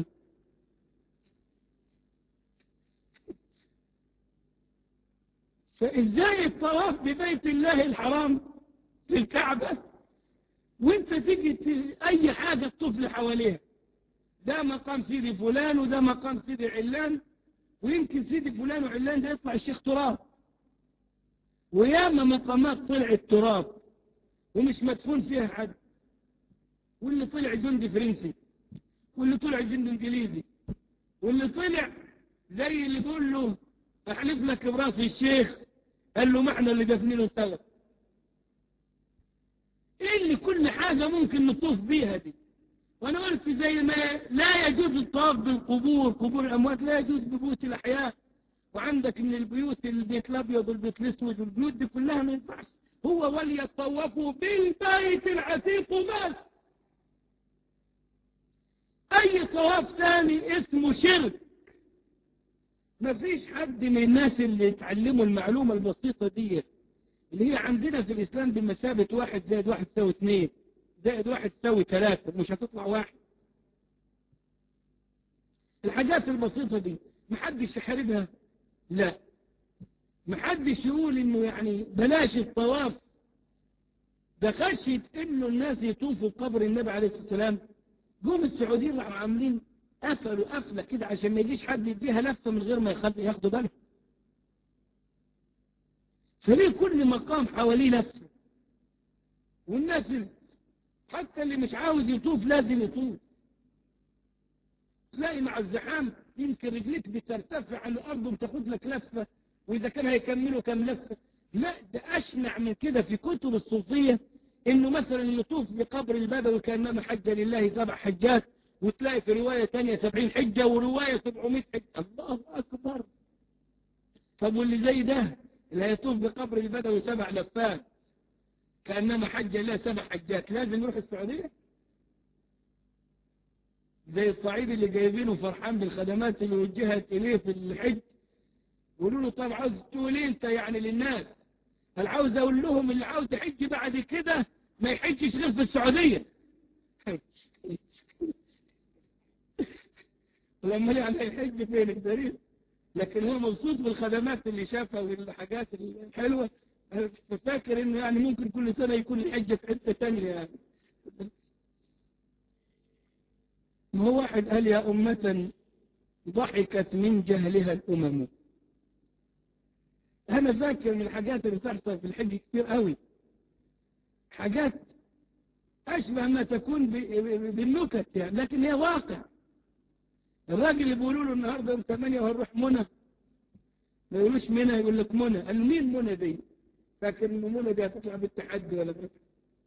فازاي الطواف ببيت الله الحرام في الكعبة وانت تيجي اي حاجة تطفل حواليها ده مقام سيدي فلان وده مقام سيدي علان ويمكن سيدي فلان وعلان ده يطلع الشيخ تراب وياما مقامات طلعت تراب ومش مدفون فيها حد واللي طلع جندي فرنسي واللي طلع جندي انجليزي واللي طلع زي اللي يقول له احلف لك براس الشيخ قال له ما احنا اللي دفنينه سوا ايه اللي كل حاجة ممكن نطوف بيها دي وانا قلت زي ما لا يجوز الطواف بالقبور قبور الاموات لا يجوز ببيوت الاحياء وعندك من البيوت البيت الابيض والبيت الاسود والبيوت دي كلها ما ينفعش هو وليطوفوا بالبيت العتيق بس اي طواف تاني اسمه شرك ما فيش حد من الناس اللي اتعلموا المعلومة البسيطة دي اللي هي عندنا في الاسلام بمثابة واحد زائد واحد تساوي اثنين زائد واحد تساوي ثلاثة مش هتطلع واحد الحاجات البسيطة دي محدش يحاربها لا محدش يقول انه يعني بلاش الطواف ده خشية انه الناس يطوفوا قبر النبي عليه الصلاة والسلام جم السعوديين راحوا عاملين قفلوا قفلة كده عشان ما يجيش حد يديها لفة من غير ما يخلي ياخدوا بالهم فليه كل مقام حواليه لفة والناس حتى اللي مش عاوز يطوف لازم يطوف تلاقي مع الزحام يمكن رجليك بترتفع على الأرض وبتاخد لك لفة وإذا كان هيكملوا كم لفة لا ده أشنع من كده في كتب الصوفية إنه مثلا يطوف بقبر البدوي كأنما حج لله سبع حجات وتلاقي في رواية تانية سبعين حجة ورواية سبعمائة حجة الله أكبر طب واللي زي ده اللي هيطوف بقبر البدوي سبع لفات كأنما حج لله سبع حجات لازم يروح السعودية زي الصعيد اللي جايبينه فرحان بالخدمات اللي وجهت إليه في الحج يقولوا له طب عاوز تقول انت يعني للناس هل عاوز اقول لهم اللي عاوز يحج بعد كده ما يحجش غير في السعودية لما يعني هيحج فين الدليل لكن هو مبسوط بالخدمات اللي شافها والحاجات الحلوة ففاكر انه يعني ممكن كل سنة يكون الحج في حتة تانية يعني ما هو واحد قال يا أمة ضحكت من جهلها الأمم أنا فاكر من الحاجات اللي بتحصل في الحج كتير قوي حاجات أشبه ما تكون بالنكت يعني لكن هي واقع الراجل اللي بيقولوا له النهارده يوم 8 وهنروح منى ما يقولوش منى يقول لك منى قال مين منى دي فاكر ان منى دي هتطلع بالتحدي ولا بك.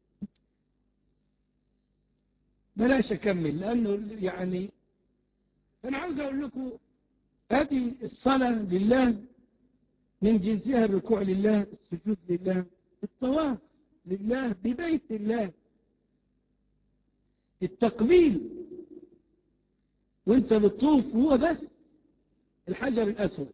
بلاش اكمل لانه يعني انا عاوز اقول لكم هذه الصلاه لله من جنسها الركوع لله السجود لله الطواف لله ببيت الله التقبيل وانت بتطوف هو بس الحجر الأسود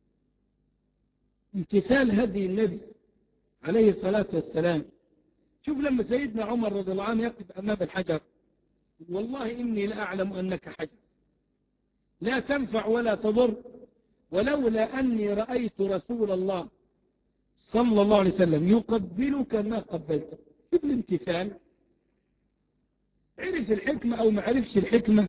امتثال هدي النبي عليه الصلاة والسلام شوف لما سيدنا عمر رضي الله عنه يقف أمام الحجر والله إني لأعلم أنك حجر لا تنفع ولا تضر ولولا أني رأيت رسول الله صلى الله عليه وسلم يقبلك ما قبلت شوف الامتثال عرف الحكمة أو ما عرفش الحكمة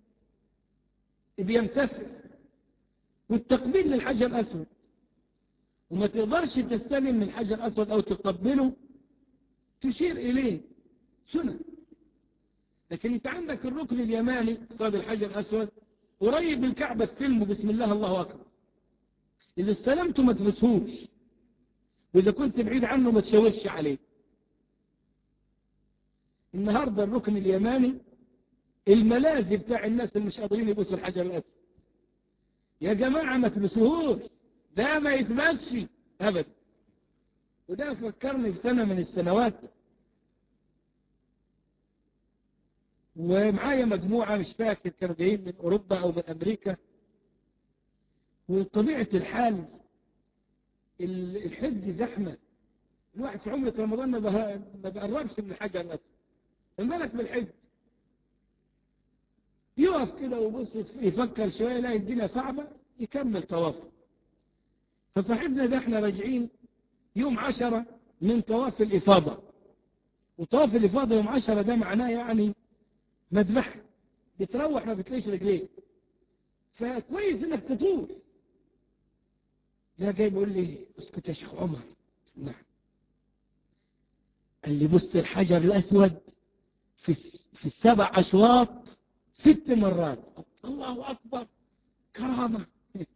بيمتثل والتقبيل للحجر الأسود وما تقدرش تستلم من الحجر الأسود أو تقبله تشير إليه سنة لكن انت عندك الركن اليماني قصاد الحجر الأسود قريب من الكعبة استلمه بسم الله الله أكبر إذا استلمته ما تبسهوش وإذا كنت بعيد عنه ما تشاورش عليه النهاردة الركن اليماني الملاذ بتاع الناس اللي مش قادرين يبصوا الحجر الأسود يا جماعة ما تبسوهوش ده ما يتبسش أبدا وده فكرني في سنة من السنوات ومعايا مجموعة مش فاكر كانوا جايين من أوروبا أو من أمريكا وطبيعة الحال الحج زحمة الواحد في عمرة رمضان ما بقربش من الحاجة الأسود الملك بالحج يقف كده ويبص يفكر شوية لا الدنيا صعبة يكمل طوافه فصاحبنا ده احنا راجعين يوم عشرة من طواف الإفاضة وطواف الإفاضة يوم عشرة ده معناه يعني مذبحة بتروح ما بتلاقيش رجليك فكويس انك تطوف ده جاي بيقول لي اسكت يا شيخ عمر نعم قال لي بص الحجر الأسود في في السبع أشواط ست مرات الله أكبر كرامة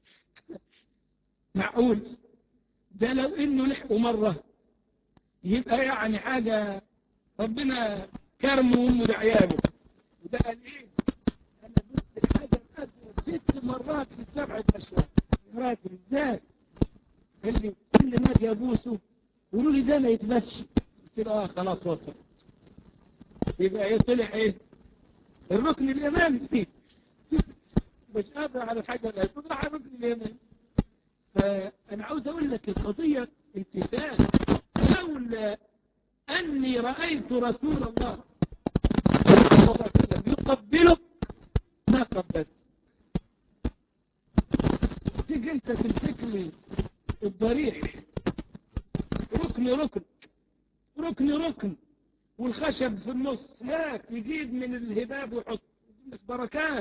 معقول ده لو إنه لحقه مرة يبقى يعني حاجة ربنا كرمه وأمه دعيانه وده قال إيه أنا بص الحجر الأسود ست مرات في السبعة أشواط يا راجل إزاي قال لي كل ما أجي أبوسه يقولوا لي ده ما يتبسش قلت له آه خلاص وصل يبقى ايه طلع ايه الركن اليماني فيه مش قادر على الحاجة الأسود راح على الركن اليماني فأنا عاوز أقول لك القضية امتثال لولا أني رأيت رسول الله صلى الله عليه وسلم يقبلك ما قبلت تيجي انت تمسك لي الضريح ركن ركن ركن ركن والخشب في النص هات يجيب من الهباب ويحط بركات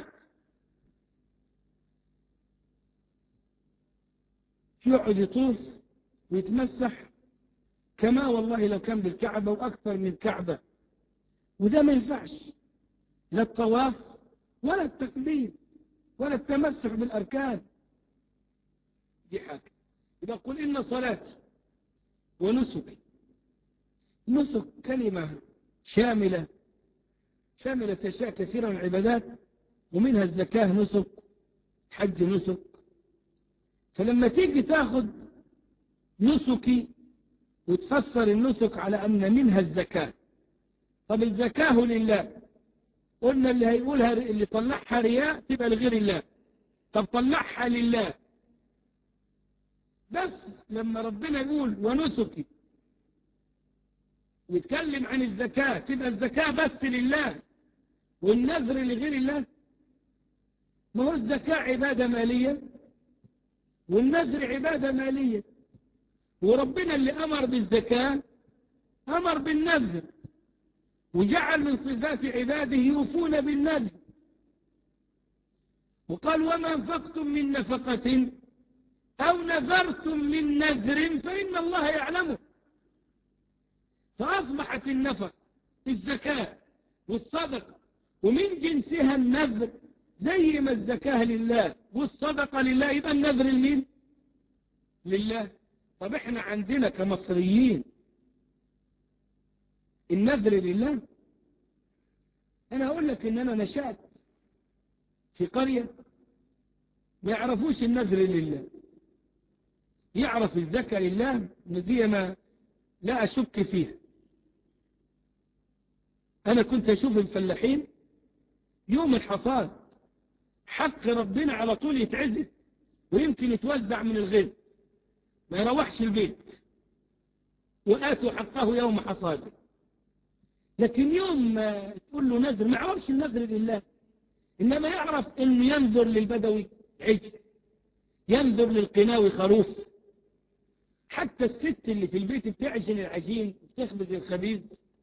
يقعد يطوف ويتمسح كما والله لو كان بالكعبة وأكثر من كعبة وده ما ينفعش لا الطواف ولا التقبيل ولا التمسح بالأركان دي حاجة يبقى قل إن صلاتي ونسكي نسك كلمة شاملة شاملة أشياء كثيرة من العبادات ومنها الزكاة نسك حج نسك فلما تيجي تاخد نسكي وتفسر النسك على أن منها الزكاة طب الزكاة لله قلنا اللي هيقولها اللي طلعها رياء تبقى لغير الله طب طلعها لله بس لما ربنا يقول ونسكي ويتكلم عن الزكاة تبقى الزكاة بس لله والنذر لغير الله ما هو الزكاة عبادة مالية والنذر عبادة مالية وربنا اللي أمر بالزكاة أمر بالنذر وجعل من صفات عباده يوفون بالنذر وقال وما انفقتم من نفقة أو نذرتم من نذر فإن الله يعلمه فأصبحت النفق الزكاة والصدقة ومن جنسها النذر زي ما الزكاة لله والصدقة لله يبقى النذر لمين لله طب احنا عندنا كمصريين النذر لله انا اقول لك ان انا نشأت في قرية ما يعرفوش النذر لله يعرف الزكاة لله دي ما لا أشك فيها أنا كنت أشوف الفلاحين يوم الحصاد حق ربنا على طول يتعزف ويمكن يتوزع من الغيب ما يروحش البيت وآتوا حقه يوم حصاده لكن يوم ما تقول له نذر ما يعرفش النذر لله إنما يعرف إنه ينذر للبدوي عجل ينذر للقناوي خروف حتى الست اللي في البيت بتعجن العجين بتخبز الخبيز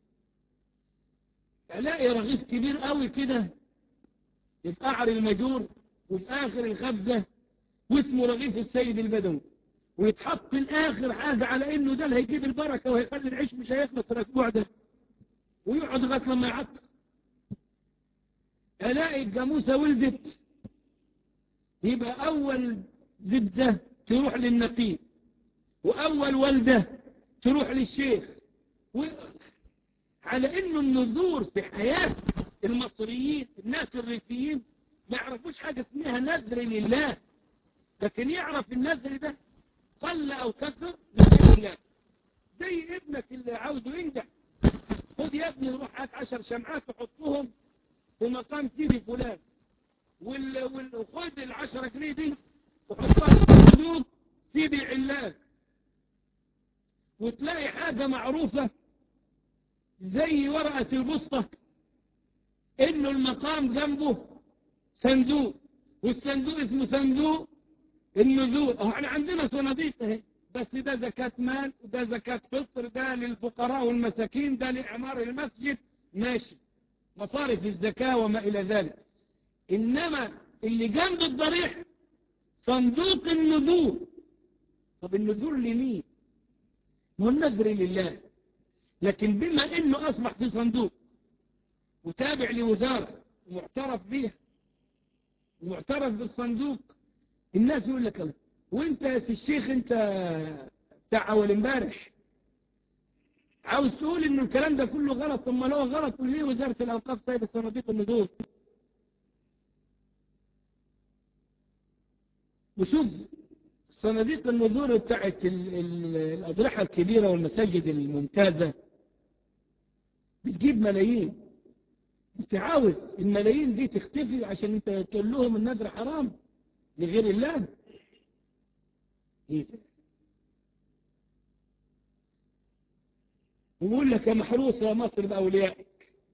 الاقي رغيف كبير قوي كده في قعر المجور وفي آخر الخبزة واسمه رغيف السيد البدوي ويتحط الآخر حاجة على إنه ده اللي هيجيب البركة وهيخلي العيش مش هيخلص في الأسبوع ده ويقعد لغاية لما يعطل ألاقي الجاموسة ولدت يبقى أول زبدة تروح للنقيب وأول ولدة تروح للشيخ و... على إنه النذور في حياة المصريين الناس الريفيين ما يعرفوش حاجة اسمها نذر لله لكن يعرف النذر ده قل أو كثر نذر لله زي ابنك اللي عاوزه ينجح خد يا ابني روح هات عشر شمعات وحطهم في مقام سيدي فلان وال... وال... وخد العشرة جنيه دي وحطها في صندوق سيدي علان وتلاقي حاجة معروفة زي ورقة البسطة انه المقام جنبه صندوق والصندوق اسمه صندوق النذور اهو احنا عندنا صناديق اهي بس ده زكاة مال وده زكاة فطر ده للفقراء والمساكين ده لإعمار المسجد ماشي مصارف الزكاة وما إلى ذلك إنما اللي جنب الضريح صندوق النذور طب النذور لمين هو النذر لله لكن بما انه اصبح في صندوق وتابع لوزارة ومعترف بيها ومعترف بالصندوق الناس يقول لك الله وانت يا سي الشيخ انت بتاع اول امبارح عاوز تقول ان الكلام ده كله غلط ثم لو غلط ليه وزارة الاوقاف سايبه صناديق النذور وشوف صناديق النذور بتاعت الأضرحة الكبيرة والمساجد الممتازة بتجيب ملايين انت عاوز الملايين دي تختفي عشان انت تقول لهم النذر حرام لغير الله ايه ده ويقول لك يا محروسة يا مصر بأوليائك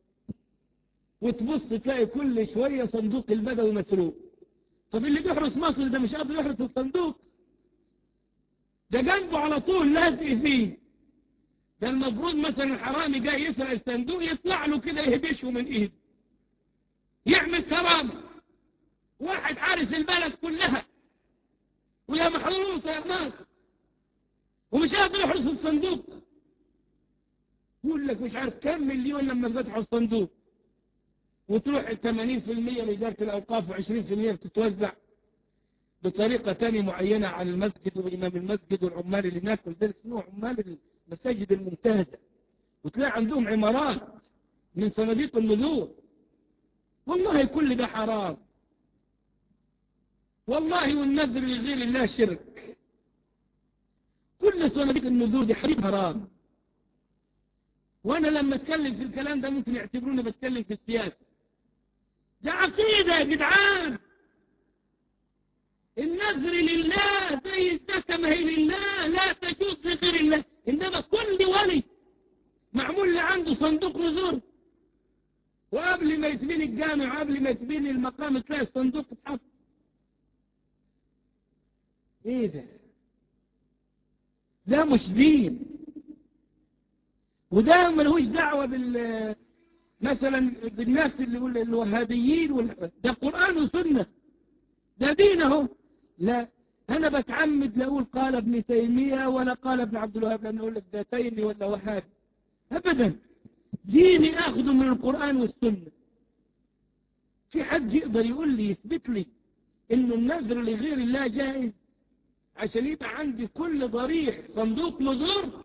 وتبص تلاقي كل شوية صندوق البدوي مسروق طب اللي بيحرس مصر ده مش قادر يحرس الصندوق ده جنبه على طول لازق فيه ده المفروض مثلا الحرامي جاي يسرق الصندوق يطلع له كده يهبشه من ايده يعمل كرامه واحد حارس البلد كلها ويا محروس يا ناس ومش قادر يحرس الصندوق يقول لك مش عارف كم مليون لما فتحوا الصندوق وتروح 80% لوزارة الأوقاف و20% بتتوزع بطريقة تانية معينة على المسجد وإمام المسجد والعمال اللي هناك ولذلك اسمه عمال المساجد الممتازة وتلاقي عندهم عمارات من صناديق النذور والله كل ده حرام والله والنذر لغير الله شرك كل صناديق النذور دي حديث حرام وانا لما اتكلم في الكلام ده ممكن يعتبروني بتكلم في السياسة ده عقيدة يا جدعان النذر لله زي الزكاة هي لله لا تجوز لغير الله إنما كل ولي معمول اللي عنده صندوق نذور وقبل ما يتبين الجامع وقبل ما يتبين المقام تلاقي الصندوق اتحط ايه ده ده مش دين وده ملهوش دعوة بال مثلا بالناس اللي الوهابيين وال... ده قرآن وسنة ده دين اهو لا أنا بتعمد لأقول قال ابن تيمية ولا قال ابن عبد الوهاب لأنه أقول لك ده تيمي ولا وهاب أبدا ديني أخذه من القرآن والسنة في حد يقدر يقول لي يثبت لي إنه النذر لغير الله جائز عشان يبقى عندي كل ضريح صندوق نذور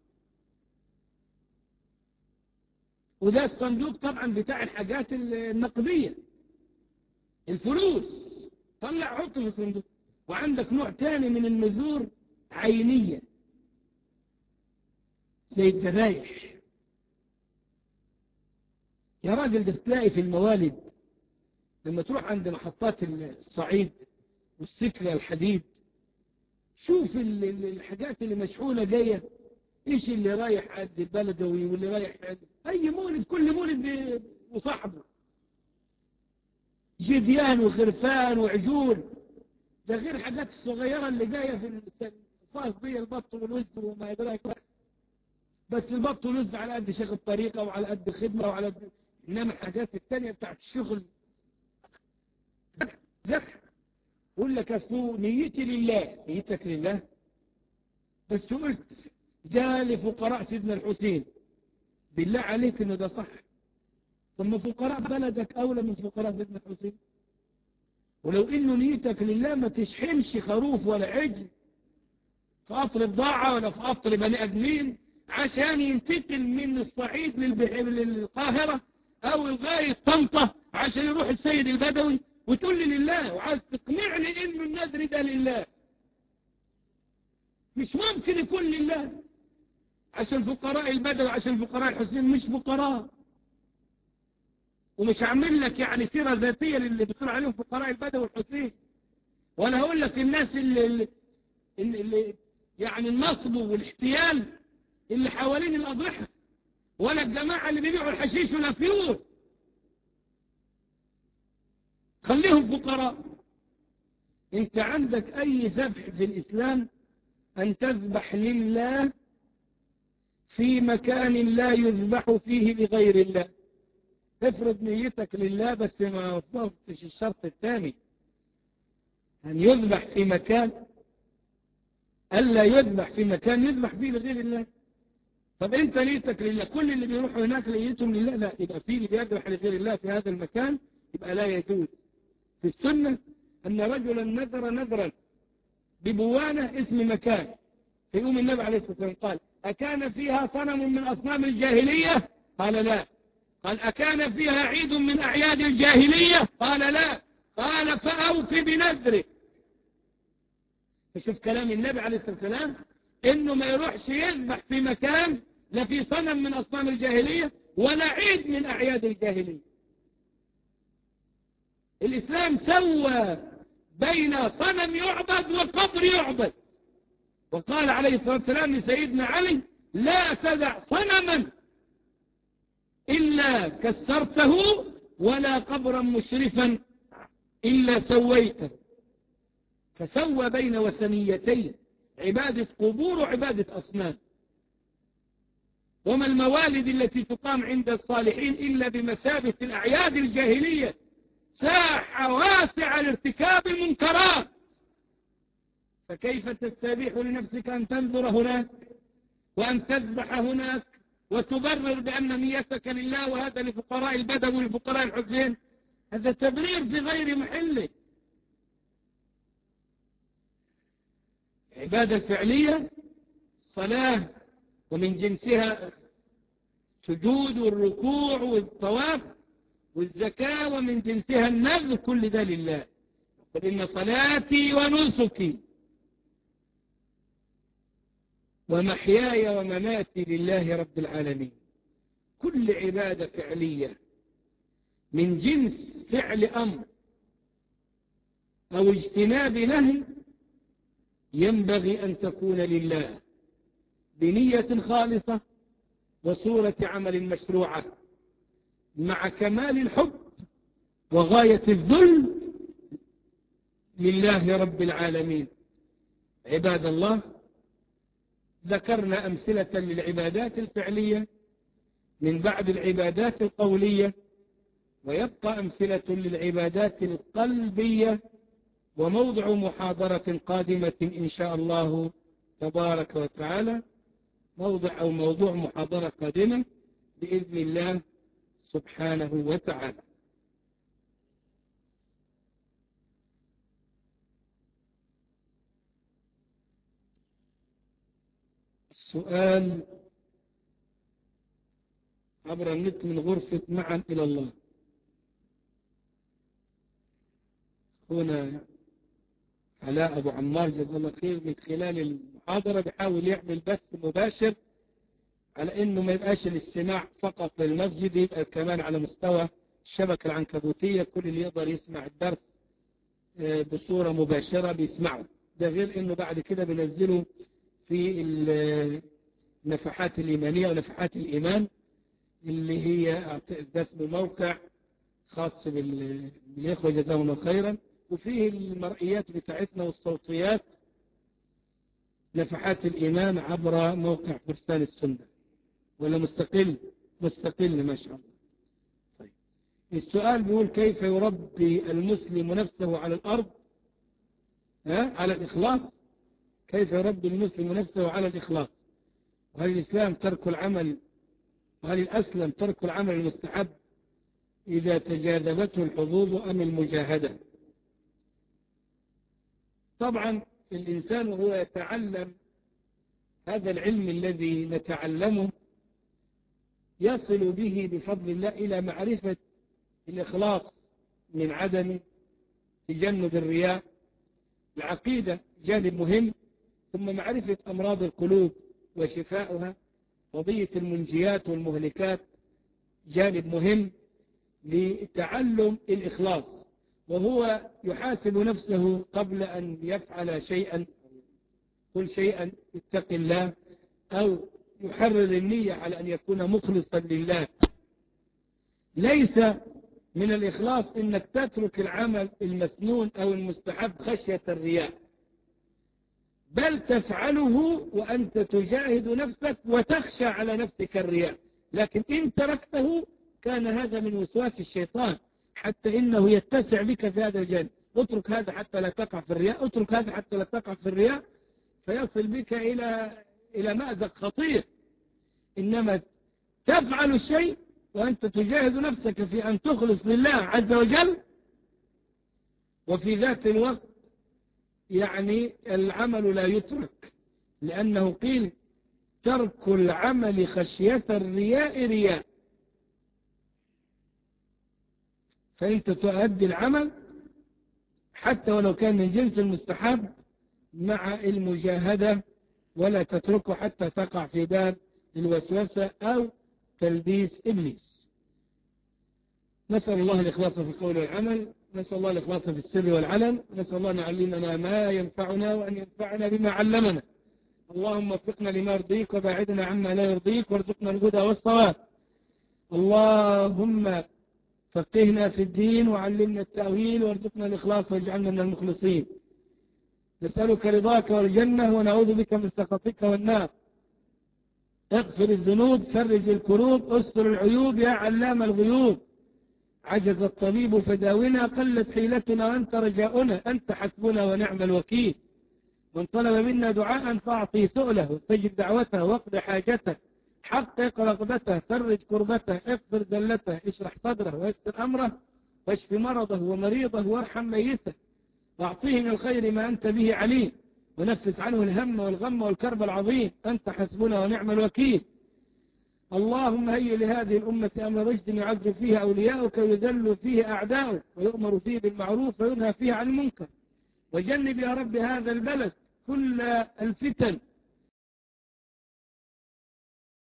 وده الصندوق طبعا بتاع الحاجات النقدية الفلوس طلع حط في الصندوق وعندك نوع تاني من النذور عينية زي الذبايح يا راجل ده تلاقي في الموالد لما تروح عند محطات الصعيد والسكلة الحديد شوف الحاجات اللي مشحونة جاية ايش اللي رايح عند البلدوي واللي رايح عند اي مولد كل مولد وصاحبه جديان وخرفان وعجول ده غير الحاجات الصغيرة اللي جاية في الفاس دي البط والوزد وما يدراك بس البط والوزد على قد شيخ الطريقة وعلى قد الخدمة وعلى قد إنما الحاجات التانية بتاعت الشغل زفح يقول لك أصل نيتي لله نيتك لله بس قلت ده لفقراء سيدنا الحسين بالله عليك انه ده صح ثم فقراء بلدك أولى من فقراء سيدنا الحسين ولو انه نيتك لله ما تشحنش خروف ولا عجل في قطر بضاعة ولا في قطر بني ادمين عشان ينتقل من الصعيد للقاهرة او لغاية طنطا عشان يروح السيد البدوي وتقول لي لله وعايز تقنعني انه النذر ده لله مش ممكن يكون لله عشان فقراء البدوي عشان فقراء الحسين مش فقراء ومش هعمل لك يعني سيرة ذاتية للي بتقول عليهم فقراء البدوي والحسين ولا هقول لك الناس اللي, اللي, اللي يعني النصب والاحتيال اللي حوالين الأضرحة ولا الجماعة اللي بيبيعوا الحشيش والأفيور خليهم فقراء انت عندك اي ذبح في الاسلام ان تذبح لله في مكان لا يذبح فيه لغير الله افرض نيتك لله بس ما وفقتش الشرط الثاني أن يذبح في مكان ألا يذبح في مكان يذبح فيه لغير الله طب أنت نيتك لله كل اللي بيروحوا هناك نيتهم لله لا يبقى في اللي بيذبح لغير الله في هذا المكان يبقى لا يجوز في السنة أن رجلا نذر نذرا ببوانة اسم مكان فيقوم النبي عليه الصلاة والسلام قال أكان فيها صنم من أصنام الجاهلية قال لا قال أكان فيها عيد من أعياد الجاهلية قال لا قال فأوف بنذره فشوف كلام النبي عليه الصلاة والسلام إنه ما يروحش يذبح في مكان لا في صنم من أصنام الجاهلية ولا عيد من أعياد الجاهلية الإسلام سوى بين صنم يعبد وقبر يعبد وقال عليه الصلاة والسلام لسيدنا علي لا تدع صنما إلا كسرته ولا قبرا مشرفا إلا سويته فسوى بين وثنيتين عبادة قبور وعبادة أصنام وما الموالد التي تقام عند الصالحين إلا بمثابة الأعياد الجاهلية ساحة واسعة لارتكاب المنكرات فكيف تستبيح لنفسك أن تنظر هناك وأن تذبح هناك وتبرر بأن نيتك لله وهذا لفقراء البدو ولفقراء الحسين هذا تبرير في غير محله عبادة فعلية صلاة ومن جنسها سجود والركوع والطواف والزكاة ومن جنسها النذر كل ده لله قل إن صلاتي ونسكي ومحياي ومماتي لله رب العالمين كل عبادة فعلية من جنس فعل أمر أو اجتناب نهي ينبغي أن تكون لله بنية خالصة وصورة عمل مشروعة مع كمال الحب وغاية الذل لله رب العالمين عباد الله ذكرنا أمثلة للعبادات الفعلية من بعد العبادات القولية ويبقى أمثلة للعبادات القلبية وموضع محاضرة قادمة إن شاء الله تبارك وتعالى موضع أو موضوع محاضرة قادمة بإذن الله سبحانه وتعالى السؤال عبر النت من غرفة معا إلى الله هنا علاء أبو عمار جزاه الله خير من خلال المحاضرة بيحاول يعمل بث مباشر على انه ما يبقاش الاستماع فقط للمسجد يبقى كمان على مستوى الشبكة العنكبوتية كل اللي يقدر يسمع الدرس بصورة مباشرة بيسمعه ده غير انه بعد كده بينزله في النفحات الإيمانية ونفحات الإيمان اللي هي ده اسمه موقع خاص بالإخوة جزاهم الله خيرا وفيه المرئيات بتاعتنا والصوتيات نفحات الإيمان عبر موقع فرسان السنة ولا مستقل مستقل ما شاء الله طيب السؤال بيقول كيف يربي المسلم نفسه على الأرض ها؟ على الإخلاص كيف يربي المسلم نفسه على الإخلاص وهل الإسلام ترك العمل وهل الأسلم ترك العمل المستحب إذا تجاذبته الحظوظ أم المجاهدة طبعا الإنسان وهو يتعلم هذا العلم الذي نتعلمه يصل به بفضل الله إلى معرفة الإخلاص من عدم تجنب الرياء العقيدة جانب مهم ثم معرفة أمراض القلوب وشفاؤها قضية المنجيات والمهلكات جانب مهم لتعلم الإخلاص وهو يحاسب نفسه قبل أن يفعل شيئا كل شيئا اتق الله أو يحرر النية على أن يكون مخلصا لله ليس من الإخلاص إنك تترك العمل المسنون أو المستحب خشية الرياء بل تفعله وأنت تجاهد نفسك وتخشى على نفسك الرياء لكن إن تركته كان هذا من وسواس الشيطان حتى إنه يتسع بك في هذا الجانب اترك هذا حتى لا تقع في الرياء اترك هذا حتى لا تقع في الرياء فيصل بك إلى إلى مأزق خطير إنما تفعل الشيء وأنت تجاهد نفسك في أن تخلص لله عز وجل وفي ذات الوقت يعني العمل لا يترك لأنه قيل ترك العمل خشية الرياء رياء فأنت تؤدي العمل حتى ولو كان من جنس المستحب مع المجاهدة ولا تتركه حتى تقع في باب الوسوسة أو تلبيس إبليس نسأل الله الإخلاص في القول والعمل نسأل الله الإخلاص في السر والعلن نسأل الله أن يعلمنا ما ينفعنا وأن ينفعنا بما علمنا اللهم وفقنا لما يرضيك وباعدنا عما لا يرضيك وارزقنا الهدى والصواب اللهم فقهنا في الدين وعلمنا التأويل وارزقنا الإخلاص واجعلنا من المخلصين نسألك رضاك والجنة ونعوذ بك من سخطك والنار اغفر الذنوب فرج الكروب استر العيوب يا علام الغيوب عجز الطبيب فداونا قلت حيلتنا وأنت رجاؤنا أنت حسبنا ونعم الوكيل من طلب منا دعاء فأعطي سؤله واستجب دعوته واقض حاجته حقق رغبته فرج كربته اغفر زلته اشرح صدره ويسر أمره واشف مرضه ومريضه وارحم ميته واعطيه من الخير ما أنت به عليم ونفس عنه الهم والغم والكرب العظيم أنت حسبنا ونعم الوكيل اللهم هيئ لهذه الأمة أمر رشد يعذر فيه أولياؤك ويذل فيه أعداؤك ويؤمر فيه بالمعروف وينهى فيه عن المنكر وجنب يا رب هذا البلد كل الفتن